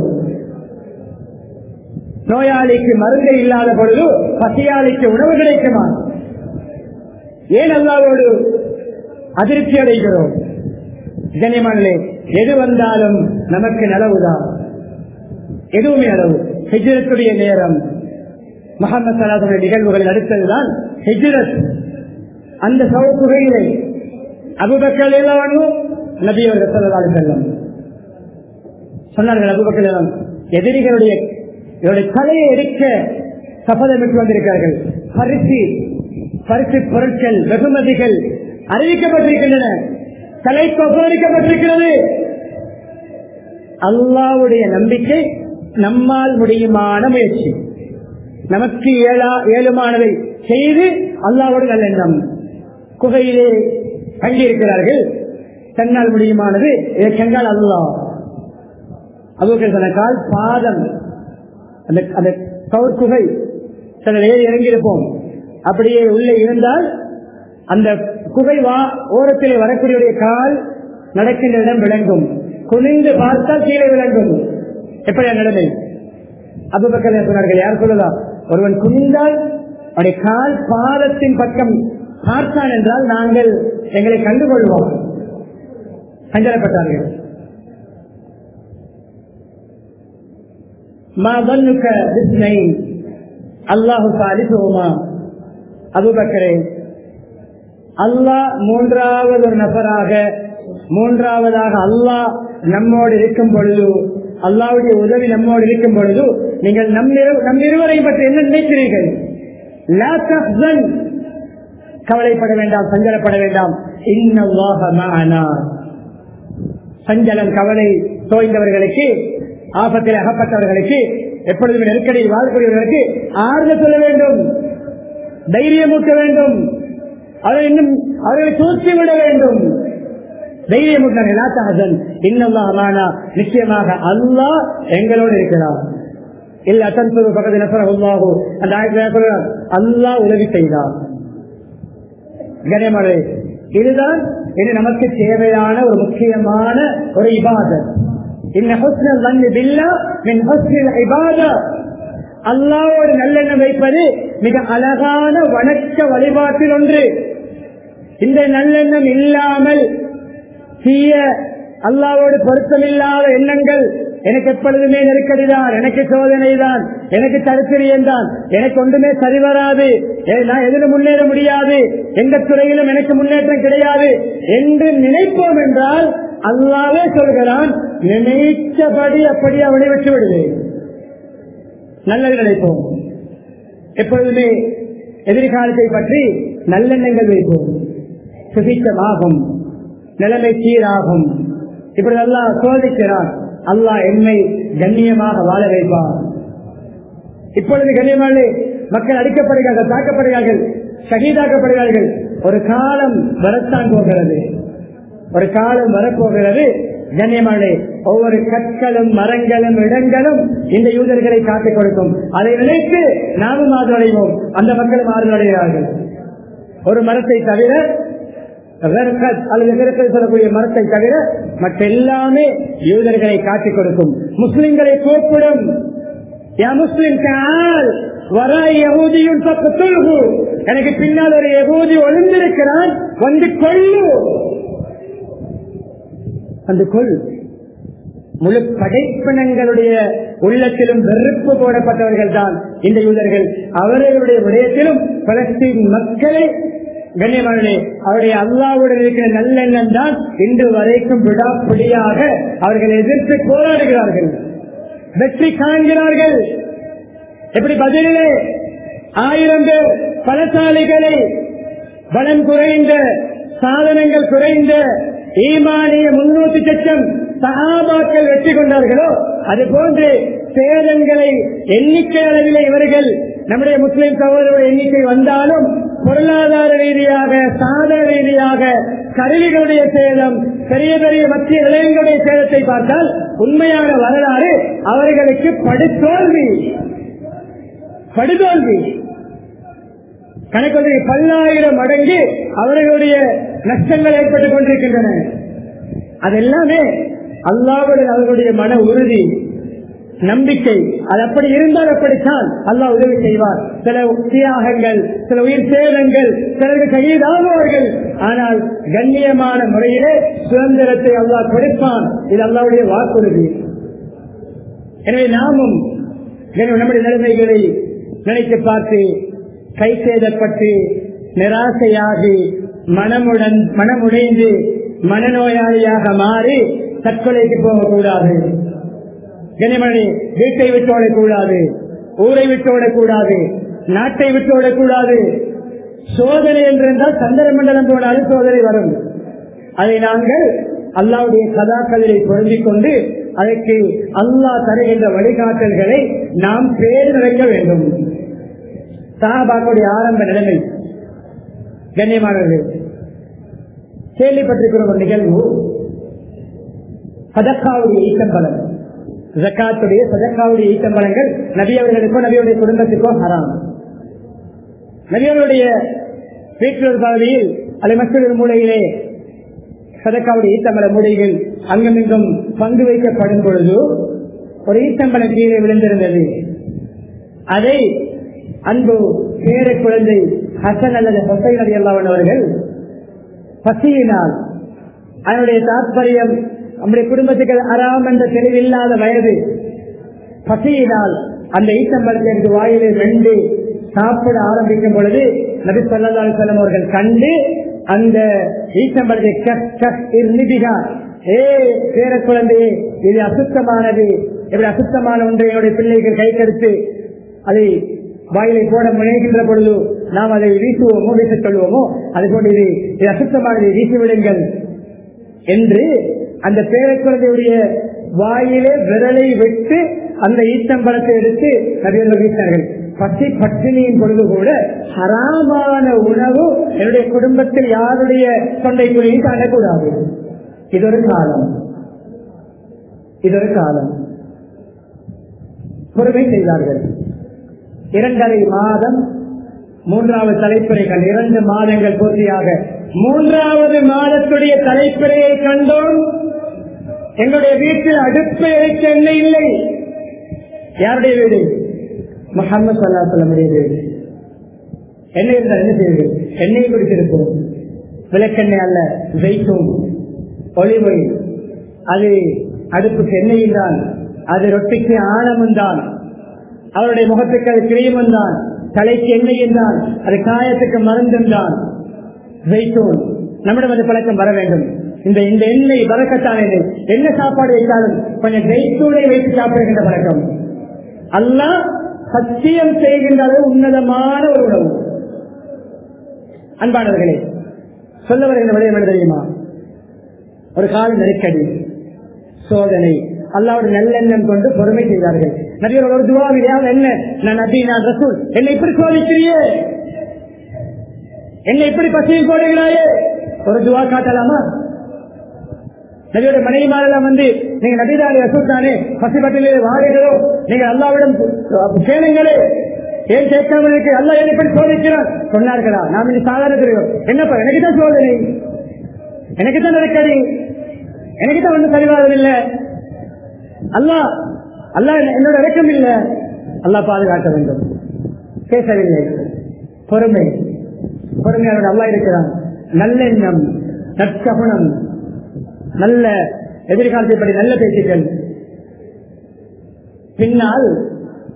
நோயாளிக்கு மருந்து இல்லாத பொழுது பசியாளிக்கு உணவு கிடைக்குமா ஏன் அல்லாவோடு அதிருப்தி அடைகிறோம் கனிமண்ணே எது வந்தாலும் நமக்கு நலவுதான் எதுவுமே அளவு ஹிஜரத்துடைய நேரம் முகமது சலாசனுடைய நிகழ்வுகளில் அடுத்ததுதான் ஹிஜரத் அந்த சவுக்குகையிலே அபுபக்கல் எல்லாம் நபி அவர்கள் சொல்லலாறு செல்லம் சொன்னார்கள் அபுபக்கல் எல்லாம் எதிரிகளுடைய இவருடைய தலையை எடுக்க சபதமிட்டு வந்திருக்கிறார்கள் பரிசு பரிசு பொருட்கள் வெகுமதிகள் அறிவிக்கப்பட்டிருக்கின்றன தலை கொப்பரிக்கப்பட்டிருக்கிறது அல்லாவுடைய நம்பிக்கை நம்மால் முடியுமான முயற்சி நமக்கு ஏழா ஏழுமானதை செய்து அல்லாவோடு நல்லெண்ணம் குகையிலே தங்கியிருக்கிறார்கள் தன்னால் முடியுமானது இதற்கென்றால் அல்லா அபுக்கர் சொன்ன கால் பாதம் அந்த அந்த குகை சில ஏறி இறங்கியிருப்போம் அப்படியே உள்ளே இருந்தால் அந்த குகை வா ஓரத்திலே வரக்கூடிய கால் நடக்கின்ற இடம் விளங்கும் குனிந்து பார்த்தால் கீழே விளங்கும் எப்படியா நிலைமை அபுபக்கர் சொன்னார்கள் யார் சொல்லலாம் ஒருவன் குனிந்தால் அவருடைய கால் பாதத்தின் பக்கம் பார்த்தான் என்றால் நாங்கள் எங்களை கண்டுகொள்வோம் சஞ்சலப்பட்டார்கள் அல்லாஹு சாலிசுமா அபுபக்கரே அல்லாஹ் மூன்றாவது ஒரு நபராக மூன்றாவதாக அல்லாஹ் நம்மோடு இருக்கும் பொழுது அல்லாவுடைய உதவி நம்மோடு இருக்கும் பொழுது நீங்கள் நம் நம் இருவரை பற்றி என்ன நினைக்கிறீர்கள் கவலைப்பட வேண்டாம் சஞ்சலப்பட வேண்டாம் சஞ்சலம் கவலை தோய்ந்தவர்களுக்கு ஆபத்தில் அகப்பட்டவர்களுக்கு எப்பொழுதும் நெருக்கடியில் வாழக்கூடியவர்களுக்கு ஆறுதல் சொல்ல வேண்டும் தைரியமூட்ட வேண்டும் அதை இன்னும் அவர்களை தூக்கி விட வேண்டும் தைரியமூட்டார்கள் இன்னல்லாஹ் நிச்சயமாக அல்லாஹ் எங்களோடு இருக்கிறார் இல்ல அத்தன்பது பக்கத்தில் நசரகுல்லாஹோ அந்த ஆயிரத்தி அல்லாஹ் உதவி செய்தார் கனிமலை இதுதான் இது நமக்கு தேவையான ஒரு முக்கியமான ஒரு இபாதத் அல்லாவோடு நல்லெண்ணம் வைப்பது மிக அழகான வணக்க வழிபாட்டில் ஒன்று இந்த நல்லெண்ணம் இல்லாமல் தீய அல்லாவோடு பொருத்தமில்லாத எண்ணங்கள் எனக்கு எப்பொழுதுமே நெருக்கடிதான் எனக்கு சோதனை தான் எனக்கு தரித்திரியம் தான் எனக்கு ஒன்றுமே சரி வராது நான் எதிலும் முன்னேற முடியாது எந்த துறையிலும் எனக்கு முன்னேற்றம் கிடையாது என்று நினைப்போம் என்றால் அல்லாவே சொல்கிறான் நினைத்தபடி அப்படி அவனை விட்டு விடுவேன் நல்லது நினைப்போம் எப்பொழுதுமே எதிர்காலத்தை பற்றி நல்லெண்ணங்கள் வைப்போம் சுபித்தமாகும் நிலைமை சீராகும் இப்படி அல்லாஹ் சோதிக்கிறான் அல்லாஹ் என்னை கண்ணியமாக வாழ வைப்பார் இப்பொழுது கண்ணியமான மக்கள் அடிக்கப்படுகிறார்கள் தாக்கப்படுகிறார்கள் சகிதாக்கப்படுகிறார்கள் ஒரு காலம் வரத்தான் போகிறது ஒரு காலம் வரப்போகிறது கண்ணியமானே ஒவ்வொரு கற்களும் மரங்களும் இடங்களும் இந்த யூதர்களை காட்டிக் கொடுக்கும் அதை நினைத்து நாமும் ஆதரவடைவோம் அந்த மக்களும் ஆதரவடைகிறார்கள் ஒரு மரத்தை தவிர அல்லது சொல்லக்கூடிய மரத்தை தவிர மற்ற எல்லாமே யூதர்களை காட்டிக் கொடுக்கும் முஸ்லிம்களை கூப்பிடும் முஸ்லிம் எனக்கு பின்னால் ஒரு எகூதி ஒளிந்திருக்கிறான் வந்து கொள்ளு வந்து கொள் முழு படைப்பினங்களுடைய உள்ளத்திலும் வெறுப்பு போடப்பட்டவர்கள் தான் இந்த யூதர்கள் அவர்களுடைய விடயத்திலும் பலஸ்தீன் மக்களை கண்ணியமானே அவருடைய அல்லாவுடன் இருக்கிற நல்லெண்ணம் தான் இன்று வரைக்கும் விடாப்பிடியாக அவர்கள் எதிர்த்து போராடுகிறார்கள் வெற்றி காண்கிறார்கள் எப்படி பதிலே ஆயிரம் பேர் பலசாலிகளை பலம் குறைந்த சாதனங்கள் குறைந்த ஈமானிய முன்னூத்தி லட்சம் சகாபாக்கள் வெற்றி கொண்டார்களோ அது போன்று சேதங்களை எண்ணிக்கை அளவிலே இவர்கள் நம்முடைய முஸ்லிம் சகோதரர்கள் எண்ணிக்கை வந்தாலும் பொருளாதார ரீதியாக சாதன ரீதியாக கருவிகளுடைய சேதம் பெரிய பெரிய மத்திய நிலையங்களுடைய சேதத்தை பார்த்தால் உண்மையான வரலாறு அவர்களுக்கு படுதோல்வி படுதோல்வி கணக்கு பல்லாயிரம் மடங்கு அவர்களுடைய நஷ்டங்கள் ஏற்பட்டுக் கொண்டிருக்கின்றன அதெல்லாமே அல்லாவுடன் அவர்களுடைய மன உறுதி நம்பிக்கை அது அப்படி இருந்தால் அப்படித்தான் அல்லாஹ் உதவி செய்வார் சில தியாகங்கள் சில உயிர் சேதங்கள் சிலருக்கு கையீடாகுவார்கள் ஆனால் கண்ணியமான முறையிலே சுதந்திரத்தை அல்லாஹ் கொடுப்பான் இது அல்லாவுடைய வாக்குறுதி எனவே நாமும் நம்முடைய நிலைமைகளை நினைத்து பார்த்து கை சேதப்பட்டு நிராசையாகி மனமுடன் மனமுடைந்து மனநோயாளியாக மாறி தற்கொலைக்கு போகக்கூடாது கனிமணி வீட்டை விட்டு ஓடக்கூடாது ஊரை விட்டு ஓடக்கூடாது நாட்டை விட்டு ஓடக்கூடாது சோதனை என்றிருந்தால் சந்திர மண்டலம் போனாலும் சோதனை வரும் அதை நாங்கள் அல்லாவுடைய கதாக்களிலே பொருந்திக் கொண்டு அதற்கு அல்லாஹ் தருகின்ற வழிகாட்டல்களை நாம் பேர் நினைக்க வேண்டும் சாபாக்களுடைய ஆரம்ப நிலைமை கண்ணியமானவர்கள் கேள்விப்பட்டிருக்கிற ஒரு நிகழ்வு சதக்காவுடைய ஈட்டம்பலம் ஜக்காத்துடைய சதக்காவுடைய ஈட்டம்பலங்கள் நபி அவர்களுக்கோ நபியுடைய குடும்பத்துக்கோ ஹராம் நபியவருடைய வீட்டில் பகுதியில் அல்லது மற்றொரு மூலையிலே சதக்காவுடைய ஈட்டம்பல மூடைகள் அங்குமிங்கும் பங்கு வைக்கப்படும் பொழுது ஒரு ஈட்டம்பலம் கீழே விழுந்திருந்தது அதை அன்பு பேர குழந்தை ஹசன் அல்லது ஹொசைன் அலி அல்லாவன் அவர்கள் பசியினால் அதனுடைய தாற்பயம் நம்முடைய குடும்பத்துக்கு அறாம் என்ற தெளிவில்லாத வயது பசியினால் அந்த ஈட்டம்பலத்தை எனக்கு வாயிலை வெண்டு சாப்பிட ஆரம்பிக்கும் பொழுது நபி சொல்லா செல்லம் அவர்கள் கண்டு அந்த ஈட்டம்பலத்தை ஏ பேர குழந்தையே இது அசுத்தமானது எப்படி அசுத்தமான ஒன்றை என்னுடைய பிள்ளைகள் கை கருத்து அதை வாயிலை போட முனைகின்ற பொழுது நாம் அதை வீசுவோமோ வீசச் சொல்லுவோமோ அது போன்று இது இது அசுத்தமானதை வீசிவிடுங்கள் என்று அந்த பேரக்குழந்தையுடைய வாயிலே விரலை விட்டு அந்த ஈட்டம்பழத்தை எடுத்து நபியர்கள் வீசினார்கள் பசி பட்டினியின் பொழுது கூட ஹராமான உணவு என்னுடைய குடும்பத்தில் யாருடைய தொண்டைக்குழியும் காணக்கூடாது இதொரு காலம் இதொரு காலம் பொறுமை செய்தார்கள் இரண்டரை மாதம் மூன்றாவது தலைப்பிறைகள் இரண்டு மாதங்கள் பூர்த்தியாக மூன்றாவது மாதத்துடைய தலைப்பிறையை கண்டோம் எங்களுடைய வீட்டில் அடுப்பு எரிக்க எண்ணெய் இல்லை யாருடைய வீடு முகமது சல்லா சொல்லமுடைய வீடு எண்ணெய் இருந்தால் என்ன செய்வீர்கள் எண்ணெய் குடித்திருப்போம் விளக்கெண்ணெய் அல்ல ஜெய்த்தும் ஒளிமொழி அது அடுப்புக்கு எண்ணெயும் தான் அது ரொட்டிக்கு ஆழமும் தான் அவருடைய முகத்துக்கு அது கிரீமம் தான் தலைக்கு எண்ணெயும் தான் அது காயத்துக்கு மருந்தும் தான் ஜெய்தூன் நம்மிடம் அந்த பழக்கம் வர வேண்டும் இந்த இந்த எண்ணெய் வரக்கத்தான எண்ணெய் என்ன சாப்பாடு வைத்தாலும் கொஞ்சம் ஜெய்தூனை வைத்து சாப்பிடுகின்ற பழக்கம் அல்லா சத்தியம் செய்கின்ற அளவு உன்னதமான ஒரு உணவு அன்பானவர்களே சொல்ல வருகின்ற விடயம் என்ன தெரியுமா ஒரு கால நெருக்கடி சோதனை அல்லாவுடைய நல்லெண்ணம் கொண்டு பொறுமை செய்தார்கள் நபியோட ஒரு துவாவிலையாவது என்ன நான் நபி நான் ரசூல் என்னை இப்படி சோதிக்கிறியே என்னை இப்படி பசியில் போடுகிறாயே ஒரு துவா காட்டலாமா நபியோட மனைவி மாரெல்லாம் வந்து நீங்க நபிதானே ரசூல் தானே பசி பட்டியலே வாடுகிறோ நீங்க அல்லாவிடம் கேளுங்களே ஏன் கேட்காம இருக்கு அல்லா என்னை இப்படி சோதிக்கிறார் சொன்னார்களா நாம் இது சாதாரண தெரியும் என்னப்பா எனக்கு தான் சோதனை எனக்கு தான் நெருக்கடி எனக்கு தான் ஒன்றும் சரிவாதம் அல்லா அல்லா என்னோட இறக்கம் இல்லை அல்லா பாதுகாக்க வேண்டும் பேசவில்லை பொறுமை பொறுமையாளர் அல்லா இருக்கிறான் நல்லெண்ணம் நற்சகுணம் நல்ல எதிர்காலத்தை பற்றி நல்ல பேச்சுக்கள் பின்னால்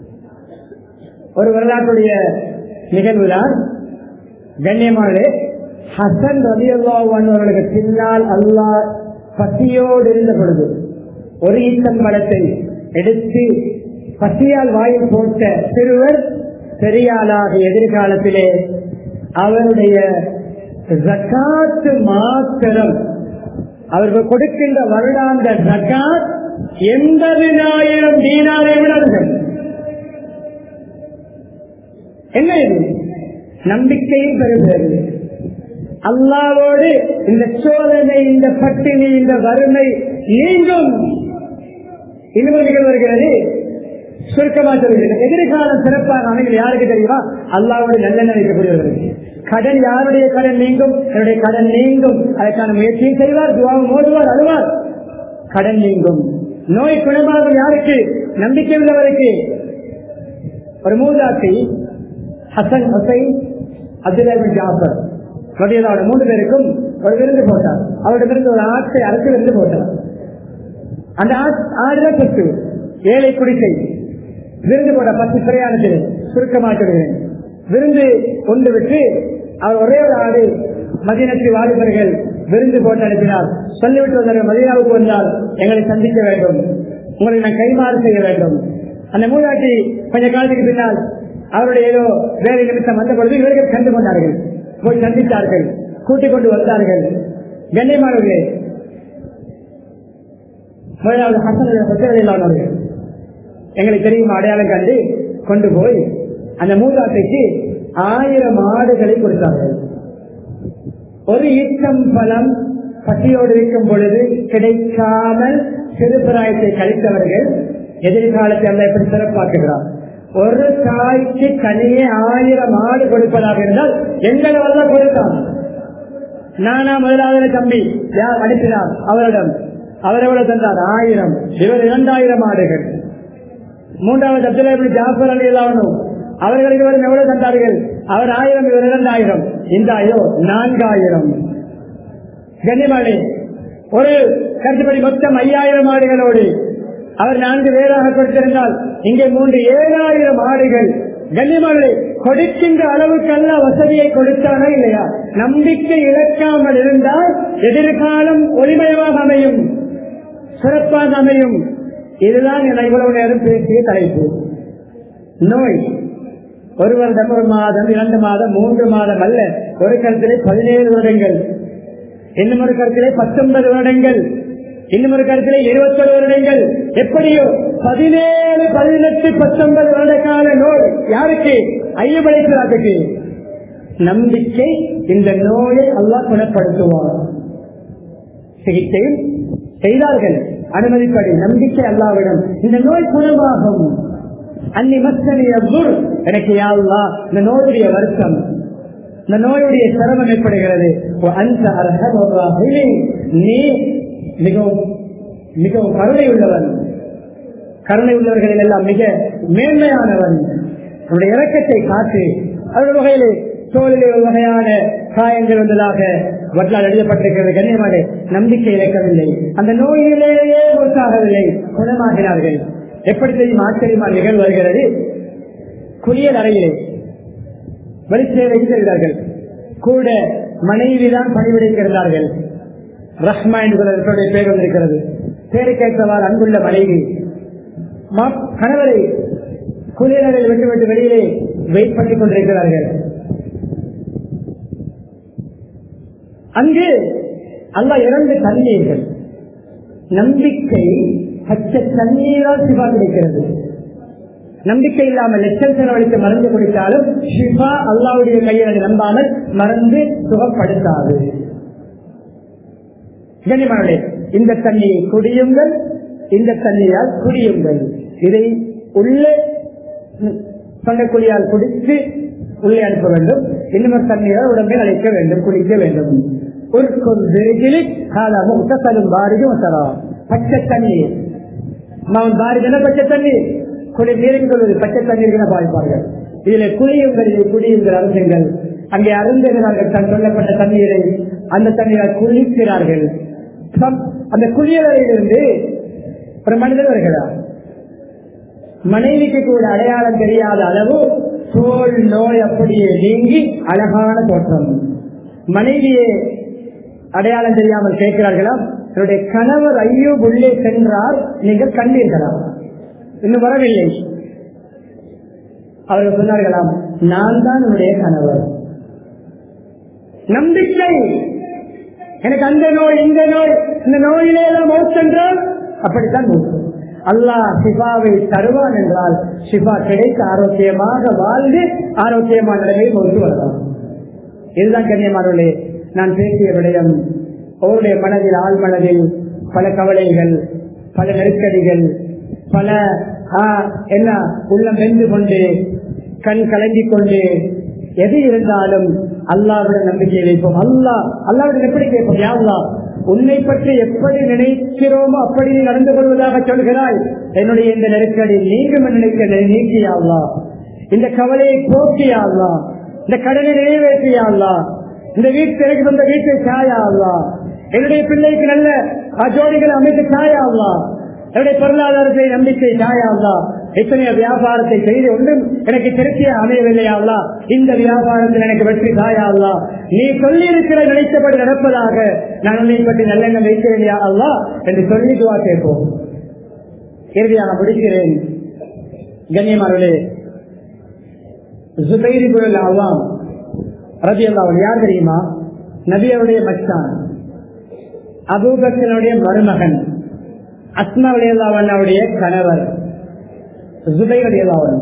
ஒரு வரலாற்றுடைய நிகழ்வுதான் கண்ணியமானே ஹசன் ரவி அவர்களுக்கு பின்னால் அல்லாஹ் பசியோடு இருந்த பொழுது ஒரு ஈத்தம் பழத்தை எடுத்து பசியால் வாயில் போட்ட சிறுவர் பெரியாளாக எதிர்காலத்திலே அவருடைய ஜக்காத்து மாத்திரம் அவர்கள் கொடுக்கின்ற வருடாந்த ஜக்காத் எண்பதினாயிரம் தீனாரை விட அதிகம். என்ன இது நம்பிக்கையும் பெறுகிறது அல்லாவோடு இந்த சோதனை இந்த பட்டினி இந்த வறுமை நீங்கும் இன்னொரு நிகழ்வு வருகிறது சுருக்கமா சொல்கிறேன் எதிர்காலம் சிறப்பாக அமைகள் யாருக்கு தெரியுமா அல்லாவோடு நல்லெண்ண வைக்கக்கூடியவர்கள் கடன் யாருடைய கடன் நீங்கும் என்னுடைய கடன் நீங்கும் அதற்கான முயற்சியும் செய்வார் துவாவும் ஓடுவார் அழுவார் கடன் நீங்கும் நோய் குணமாகும் யாருக்கு நம்பிக்கை உள்ளவருக்கு ஒரு மூதாட்டி ஹசன் ஹுசைன் அப்துல்லாபின் ஜாஃபர் ரபியல்லாவோட மூன்று பேருக்கும் ஒரு விருந்து போட்டார் அவரிடமிருந்து ஒரு ஆட்டை அறுத்து விருந்து போட்டார் அந்த ஆடுதான் சொத்து ஏழை குடிசை விருந்து போட பத்து பிரயாணத்தில் சுருக்கமாக சொல்கிறேன் விருந்து கொண்டு விட்டு அவர் ஒரே ஒரு ஆடு மதினத்து வாலிபர்கள் விருந்து போட்டு அனுப்பினார் சொல்லிவிட்டு வந்தார்கள் மதினாவுக்கு வந்தால் எங்களை சந்திக்க வேண்டும் உங்களுக்கு நான் கைமாறு செய்ய வேண்டும் அந்த மூதாட்டி கொஞ்ச காலத்துக்கு பின்னால் அவருடைய ஏதோ வேலை நிமித்தம் வந்த பொழுது இவர்கள் கண்டு கொண்டார்கள் போய் சந்தித்தார்கள் கூட்டிக் கொண்டு வந்தார்கள் கண்ணியமானவர்களே முதலாவது ஹசன் எங்களுக்கு தெரியும் அடையாளம் கண்டு கொண்டு போய் அந்த மூதாட்டைக்கு ஆயிரம் ஆடுகளை கொடுத்தார்கள் ஒரு ஈச்சம் பலம் பசியோடு இருக்கும் பொழுது கிடைக்காமல் சிறுபிராயத்தை கழித்தவர்கள் எதிர்காலத்தை அல்ல எப்படி சிறப்பாக்குகிறார் ஒரு தாய்க்கு தனியே ஆயிரம் ஆடு கொடுப்பதாக இருந்தால் எங்களை வல்ல கொடுத்தான் நானா முதலாவது தம்பி யார் அனுப்பினார் அவரிடம் அவர் எவ்வளவு தந்தார் ஆயிரம் இவர் இரண்டாயிரம் ஆடுகள் மூன்றாவது அப்துல்லா ஜாஃபர் அலி இல்லாமனும் அவர்களுக்கு வரும் எவ்வளவு தந்தார்கள் அவர் ஆயிரம் இவர் இரண்டாயிரம் இந்த ஐயோ நான்காயிரம் கண்ணிமாடி ஒரு கருத்துப்படி மொத்தம் ஐயாயிரம் ஆடுகளோடு அவர் நான்கு பேராக கொடுத்திருந்தால் இங்கே மூன்று ஏழாயிரம் ஆடுகள் கண்ணியமானே கொடுக்கின்ற அளவுக்கல்ல வசதியை கொடுத்தானா இல்லையா நம்பிக்கை இழக்காமல் இருந்தால் எதிர்காலம் ஒளிமயமாக அமையும் சிறப்பாக அமையும் இதுதான் என இவ்வளவு நேரம் பேசிய தலைப்பு நோய் ஒரு வருடம் ஒரு மாதம் இரண்டு மாதம் மூன்று மாதம் அல்ல ஒரு கருத்திலே பதினேழு வருடங்கள் இன்னும் ஒரு கருத்திலே பத்தொன்பது வருடங்கள் இன்னும் ஒரு கருத்திலே இருபத்தொரு வருடங்கள் எப்படியோ பதினேழு பதினெட்டு பத்தொன்பது வருட கால நோய் யாருக்கு ஐயப்படைக்கிறாருக்கு நம்பிக்கை இந்த நோயை அல்லாஹ் குணப்படுத்துவார் சிகிச்சையும் செய்தார்கள் அனுமதிப்படி நம்பிக்கை அல்லாவிடம் இந்த நோய் குணமாகும் அன்னி மஸ்தனிய குர் எனக்கு யாழ்லா இந்த நோயுடைய வருத்தம் இந்த நோயுடைய சிரமம் ஏற்படுகிறது அந்த அரசே நீ மிகவும் மிகவும் கருணை உள்ளவன் கருணை உள்ளவர்களில் எல்லாம் மிக மேன்மையானவன் அவருடைய இறக்கத்தை காத்து அவருடைய வகையிலே தோளிலே ஒரு வகையான காயங்கள் வந்ததாக வரலாறு எழுதப்பட்டிருக்கிறது கண்ணியமானே நம்பிக்கை இழக்கவில்லை அந்த நோயிலேயே முழுக்காகவில்லை குணமாகிறார்கள் எப்படி தெரியும் ஆச்சரியமான நிகழ்வு வருகிறது குளியல் அறையிலே வரிசையை வைத்திருந்தார்கள் கூட மனைவிதான் பணிவிடைக்கிறார்கள் ரஹ்மா என்கிற பேர் வந்திருக்கிறது பேருக்கேற்றவாறு அன்புள்ள மனைவி கணவரை குளியலறையில் விட்டு விட்டு வெளியிலே வெயிட் பண்ணிக் கொண்டிருக்கிறார்கள் அங்கு அல்ல இரண்டு தண்ணீர்கள் நம்பிக்கை பச்சை தண்ணீரால் சிவா கிடைக்கிறது நம்பிக்கை இல்லாமல் லட்சம் செலவழித்து மருந்து குடித்தாலும் ஷிஃபா அல்லாவுடைய கையில் நம்பாமல் மருந்து சுகப்படுத்தாது கனிமனே இந்த தண்ணியை குடியுங்கள் இந்த தண்ணீரால் குடியுங்கள் இதை உள்ளே தொண்டைக்குழியால் குடித்து உள்ளே அனுப்ப வேண்டும் இன்னொரு தண்ணீரால் உடம்பை அழைக்க வேண்டும் குடிக்க வேண்டும் பச்சை தண்ணீர் பாரிதன பச்சை தண்ணீர் குடி நீருக்கு பச்சை தண்ணீருக்கு பாதிப்பார்கள் இதுல குளியுங்கள் இதை குடியுங்கள் அரசுங்கள் அங்கே அருந்தினார்கள் தன் சொல்லப்பட்ட தண்ணீரை அந்த தண்ணீரால் குளிக்கிறார்கள் அந்த குளியலறையிலிருந்து ஒரு மனிதர் வருகிறார் மனைவிக்கு கூட அடையாளம் தெரியாத அளவு தோல் நோய் அப்படியே நீங்கி அழகான தோற்றம் மனைவியே அடையாளம் தெரியாமல் கேட்கிறார்களாம் என்னுடைய கணவர் ஐயோ உள்ளே சென்றால் நீங்கள் கண்டீர்களா இன்னும் வரவில்லை அவர்கள் சொன்னார்களாம் நான் தான் உன்னுடைய கணவர் நம்பிக்கை எனக்கு அந்த நோய் இந்த நோய் இந்த நோயிலே எல்லாம் மௌத்தென்றால் அப்படித்தான் மௌத்து அல்லாஹ் சிபாவை தருவான் என்றால் சிபா கிடைத்து ஆரோக்கியமாக வாழ்ந்து ஆரோக்கியமான நிலைமையில் மௌத்து வரலாம் இதுதான் கண்ணியமானவர்களே நான் பேசிய விடயம் அவருடைய மனதில் ஆள் மனதில் பல கவலைகள் பல நெருக்கடிகள் பல ஆ, என்ன உள்ளம் வெந்து கொண்டு கண் கலங்கிக் கொண்டு எது இருந்தாலும் அல்லாவிட நம்பிக்கை வைப்போம் அல்லாஹ் அல்லாவிட எப்படி கேட்போம் யா அல்லாஹ் உன்னை பற்றி எப்படி நினைக்கிறோமோ அப்படி நீ நடந்து கொள்வதாக சொல்கிறாய் என்னுடைய இந்த நெருக்கடி நீங்கும் நினைக்க நீக்கியா அல்லாஹ் இந்த கவலையை போக்கியா அல்லாஹ் இந்த கடனை நிறைவேற்றியா அல்லாஹ் இந்த வீட்டு எனக்கு வந்த வீட்டை சாயா அல்லா என்னுடைய பிள்ளைக்கு நல்ல ஜோடிகளை அமைத்து சாயா அல்லா என்னுடைய பொருளாதாரத்தை நம்பிக்கை சாயா அல்லா எத்தனையோ வியாபாரத்தை செய்து ஒன்றும் எனக்கு திருப்தியா அமையவில்லையா அல்லா இந்த வியாபாரத்தில் எனக்கு வெற்றி சாயா அல்லா நீ சொல்லி இருக்கிற நினைத்தபடி நடப்பதாக நான் உன்னை பற்றி நல்லெண்ணம் வைக்கிறேன் அல்லா என்று சொல்லி துவா கேட்போம் இறுதியாக முடிக்கிறேன் கண்ணியமானவர்களே ஜுபைரி குரல் அவாம் ரதி அல்லாவன் யார் தெரியுமா நபியருடைய மச்சான் அபூபக்கனுடைய மருமகன் அஸ்மா அலியல்லாவனுடைய கணவர் ஜுபை அலியல்லாவன்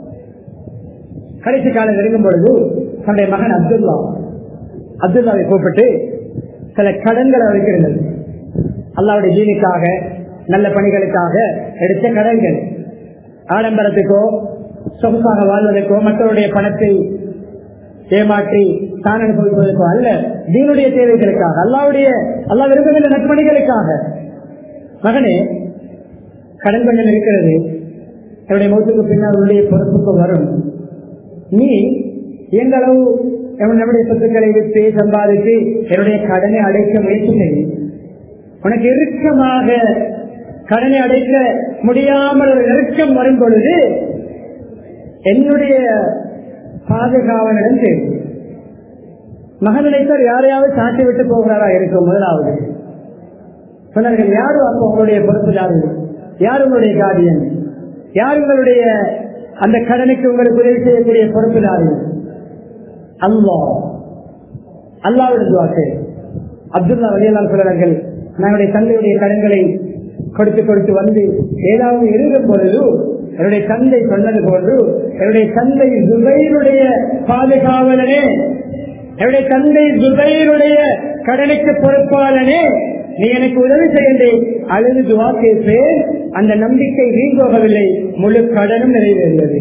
கடைசி காலம் நெருங்கும் பொழுது தன்னுடைய மகன் அப்துல்லா அப்துல்லாவை கூப்பிட்டு சில கடன்கள் அவருக்கு இருந்தது அல்லாவுடைய ஜீனுக்காக நல்ல பணிகளுக்காக எடுத்த கடன்கள் ஆடம்பரத்துக்கோ சொகுசாக வாழ்வதற்கோ மற்றவருடைய பணத்தை ஏமாற்றி தான் அனுபவிப்பதற்கோ அல்ல தீனுடைய தேவைகளுக்காக அல்லாவுடைய அல்லா விரும்புகின்ற நற்பணிகளுக்காக மகனே கடன் கொஞ்சம் இருக்கிறது என்னுடைய மௌத்துக்கு பின்னால் உடைய பொறுப்புக்கு வரும் நீ எந்த அளவு நம்முடைய சொத்துக்களை விட்டு சம்பாதித்து என்னுடைய கடனை அடைக்க முயற்சி செய் உனக்கு இறுக்கமாக கடனை அடைக்க முடியாமல் ஒரு நெருக்கம் வரும் பொழுது என்னுடைய பாதுகாவலிடம் தேவை மகன் நினைத்தார் யாரையாவது சாட்டி விட்டு போகிறாரா இருக்கும் முதலாவது சொன்னார்கள் யாரும் அப்போ உங்களுடைய பொறுப்புதாரு யார் உங்களுடைய கார்டியன் யார் உங்களுடைய அந்த கடனுக்கு உங்களுக்கு உதவி செய்யக்கூடிய பொறுப்புதாரு அல்லா அல்லாவிட துவாக்கு அப்துல்லா வழியெல்லாம் சொல்றார்கள் நம்முடைய தந்தையுடைய கடன்களை கொடுத்து கொடுத்து வந்து ஏதாவது இருக்கும் பொழுது என்னுடைய தந்தை சொன்னது போன்று என்னுடைய தந்தை துபையினுடைய பாதுகாவலனே என்னுடைய தந்தை துபையினுடைய கடனுக்கு பொறுப்பாளனே நீ எனக்கு உதவி செய்யண்டே அழுது துவா கேட்பேன் அந்த நம்பிக்கை வீண்போகவில்லை முழு கடனும் நிறைவேறியது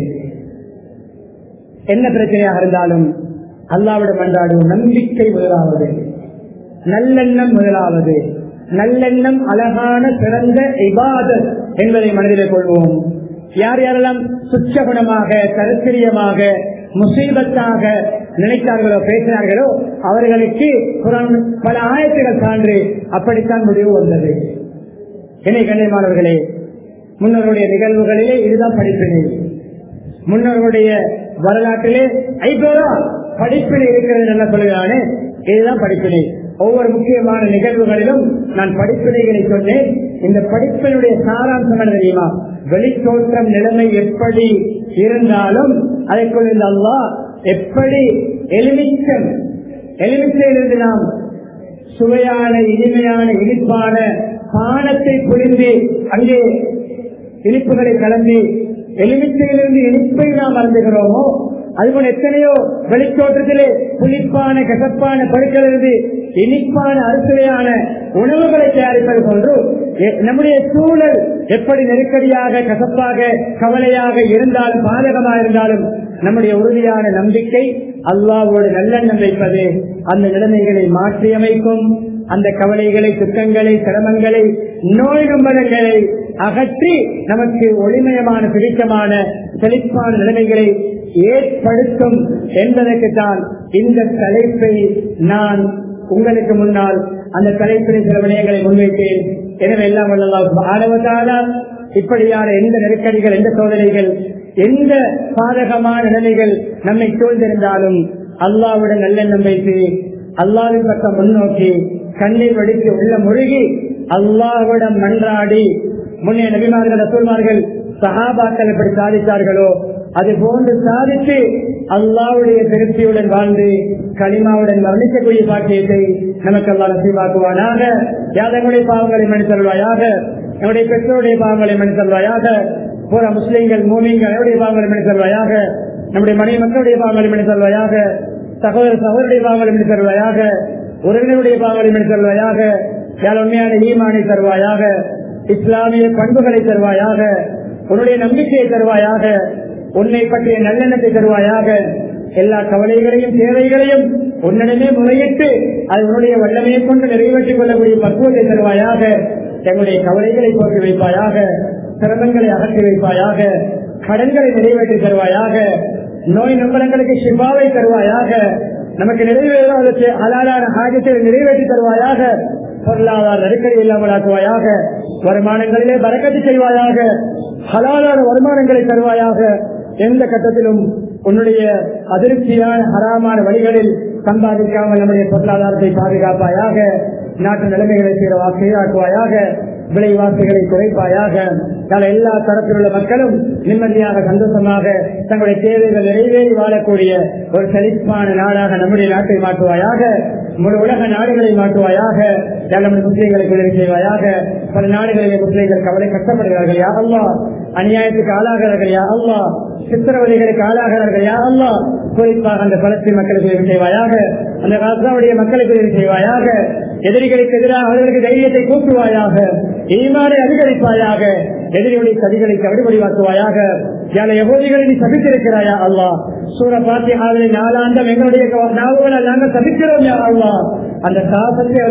என்ன பிரச்சனையாக இருந்தாலும் அல்லாவிடம் மன்றாடும் நம்பிக்கை முதலாவது நல்லெண்ணம் முதலாவது நல்லெண்ணம் அழகான சிறந்த இபாதத் என்பதை மனதிலே கொள்வோம் யார் யாரெல்லாம் சுச்சகுணமாக கருத்திரியமாக முசீபத்தாக நினைத்தார்களோ பேசினார்களோ அவர்களுக்கு குரான் பல ஆயத்துகள் சான்று அப்படித்தான் முடிவு வந்தது என்னை கண்ணியமானவர்களே முன்னோருடைய நிகழ்வுகளிலே இதுதான் படிப்பினை முன்னோருடைய வரலாற்றிலே ஐபோரா படிப்பினை இருக்கிறது என்ன சொல்கிறானே இதுதான் படிப்பினை ஒவ்வொரு முக்கியமான நிகழ்வுகளிலும் நான் படிப்பினைகளை சொன்னேன் இந்த படிப்பினுடைய சாராம்சம் என்ன தெரியுமா வெளித்தோற்றம் நிலைமை எப்படி இருந்தாலும் அதற்குள் இந்த அல்லா எப்படி எளிமிச்சம் எளிமிச்சையிலிருந்து நாம் சுவையான இனிமையான இனிப்பான பானத்தை புரிந்து அங்கே இனிப்புகளை கலந்து எலுமிச்சையிலிருந்து இனிப்பை நாம் அருந்துகிறோமோ அதுபோல எத்தனையோ வெளித்தோற்றத்திலே புளிப்பான கசப்பான பருக்களிலிருந்து இனிப்பான அறுசுவையான உணவுகளை தயாரிப்பது போன்று எ- நம்முடைய சூழல் எப்படி நெருக்கடியாக கசப்பாக கவலையாக இருந்தாலும் பாதகமாக இருந்தாலும் நம்முடைய உறுதியான நம்பிக்கை அல்லாவோடு நல்லெண்ணம் வைப்பது அந்த நிலைமைகளை மாற்றியமைக்கும் அந்த கவலைகளை துக்கங்களை சிரமங்களை நோய் நம்பலங்களை அகற்றி நமக்கு ஒளிமயமான பிடித்தமான செழிப்பான நிலைமைகளை ஏற்படுத்தும் என்பதற்கு தான் இந்த தலைப்பை நான் உங்களுக்கு முன்னால் அந்த தலைப்பின் சில விடயங்களை முன்வைத்தேன் எனவே எல்லாம் வல்லல்லாஹு ஆரவத்தால இப்படியான எந்த நெருக்கடிகள் எந்த சோதனைகள் எந்த பாதகமான நிலைமைகள் நம்மை சூழ்ந்திருந்தாலும் அல்லாவுடன் நல்லெண்ணம் வைத்து அல்லாவின் பக்கம் முன்னோக்கி கண்ணீர் வடித்து உள்ள முழுகி அல்லாஹ்விடம் மன்றாடி முன்னே நபிமார்கள் ரசூல்மார்கள் சஹாபாக்கள் எப்படி சாதித்தார்களோ அது போன்று சாதித்து அல்லாவுடைய திருப்தியுடன் வாழ்ந்து களிமாவுடன் வர்ணிக்கக்கூடிய பாக்கியத்தை நமக்கு அல்லா நசீவாக்குவானாக யாதங்களுடைய பாவங்களை மன்னித்தருவாயாக நம்முடைய பெற்றோருடைய பாவங்களை மன்னித்தருவாயாக பூரா முஸ்லீம்கள் மூமிங்கள் அவருடைய பாவங்களை மன்னித்தருவாயாக நம்முடைய மனைவி மக்களுடைய பாவங்களை மன்னித்தருவாயாக சகோதர சகோதரிய பாவங்களை மன்னித்தருவாயாக உறவினருடைய பாவங்களை மன்னித்தருவாயாக யார் உண்மையான ஈமானை தருவாயாக இஸ்லாமிய பண்புகளை தருவாயாக உன்னுடைய நம்பிக்கையை தருவாயாக உன்னை பற்றிய நல்லெண்ணத்தை தருவாயாக எல்லா கவலைகளையும் தேவைகளையும் உன்னிடமே முறையிட்டு அது உன்னுடைய வல்லமையை கொண்டு நிறைவேற்றிக் கொள்ளக்கூடிய பக்குவத்தை தருவாயாக எங்களுடைய கவலைகளை போக்கி வைப்பாயாக சிரமங்களை அகற்றி வைப்பாயாக கடன்களை நிறைவேற்றி தருவாயாக நோய் நம்பலங்களுக்கு சிவாவை தருவாயாக நமக்கு நிறைவேறாத அலாலான ஆஜத்தை நிறைவேற்றி தருவாயாக பொருளாதார நெருக்கடி இல்லாமல் ஆக்குவாயாக வருமானங்களிலே பறக்கத்து செய்வாயாக ஹலாலான வருமானங்களை தருவாயாக எந்த கட்டத்திலும் உன்னுடைய அதிருப்தியான ஹராமான வழிகளில் சம்பாதிக்காமல் நம்முடைய பொருளாதாரத்தை பாதுகாப்பாயாக நாட்டு நிலைமைகளை சீராக்குவாயாக விலைவாசிகளை குறைப்பாயாக பல எல்லா தரத்தில் உள்ள மக்களும் நிம்மதியாக சந்தோஷமாக தங்களுடைய தேவைகள் நிறைவேறி வாழக்கூடிய ஒரு செழிப்பான நாடாக நம்முடைய நாட்டை மாற்றுவாயாக முழு உலக நாடுகளை மாற்றுவாயாக நம்முடைய முஸ்லீம்களை குளிர் செய்வாயாக பல நாடுகளிலே முஸ்லீம்கள் கவலை கஷ்டப்படுகிறார்கள் யா அல்லா அநியாயத்துக்கு ஆளாகிறார்கள் யா அல்லா சித்திரவதைகளுக்கு ஆளாகிறார்கள் யா அல்லா குறிப்பாக அந்த பலஸ்தீன் மக்களுக்கு உதவி செய்வாயாக அந்த ராசாவுடைய மக்களுக்கு உதவி செய்வாயாக எதிரிகளுக்கு எதிராக அவர்களுக்கு தைரியத்தை கூட்டுவாயாக ஈமானை அதிகரிப்பாயாக எதிரிகளுடைய சதிகளை கவிடுபடிவாக்குவாயாக யாழ் எவ்வளவுகளை நீ சபித்திருக்கிறாயா அல்லா சூர பாத்தி நாலாந்தம் எங்களுடைய நாவுகளை நாங்கள் சபிக்கிறோம் யா அல்லா அந்த சாபத்தை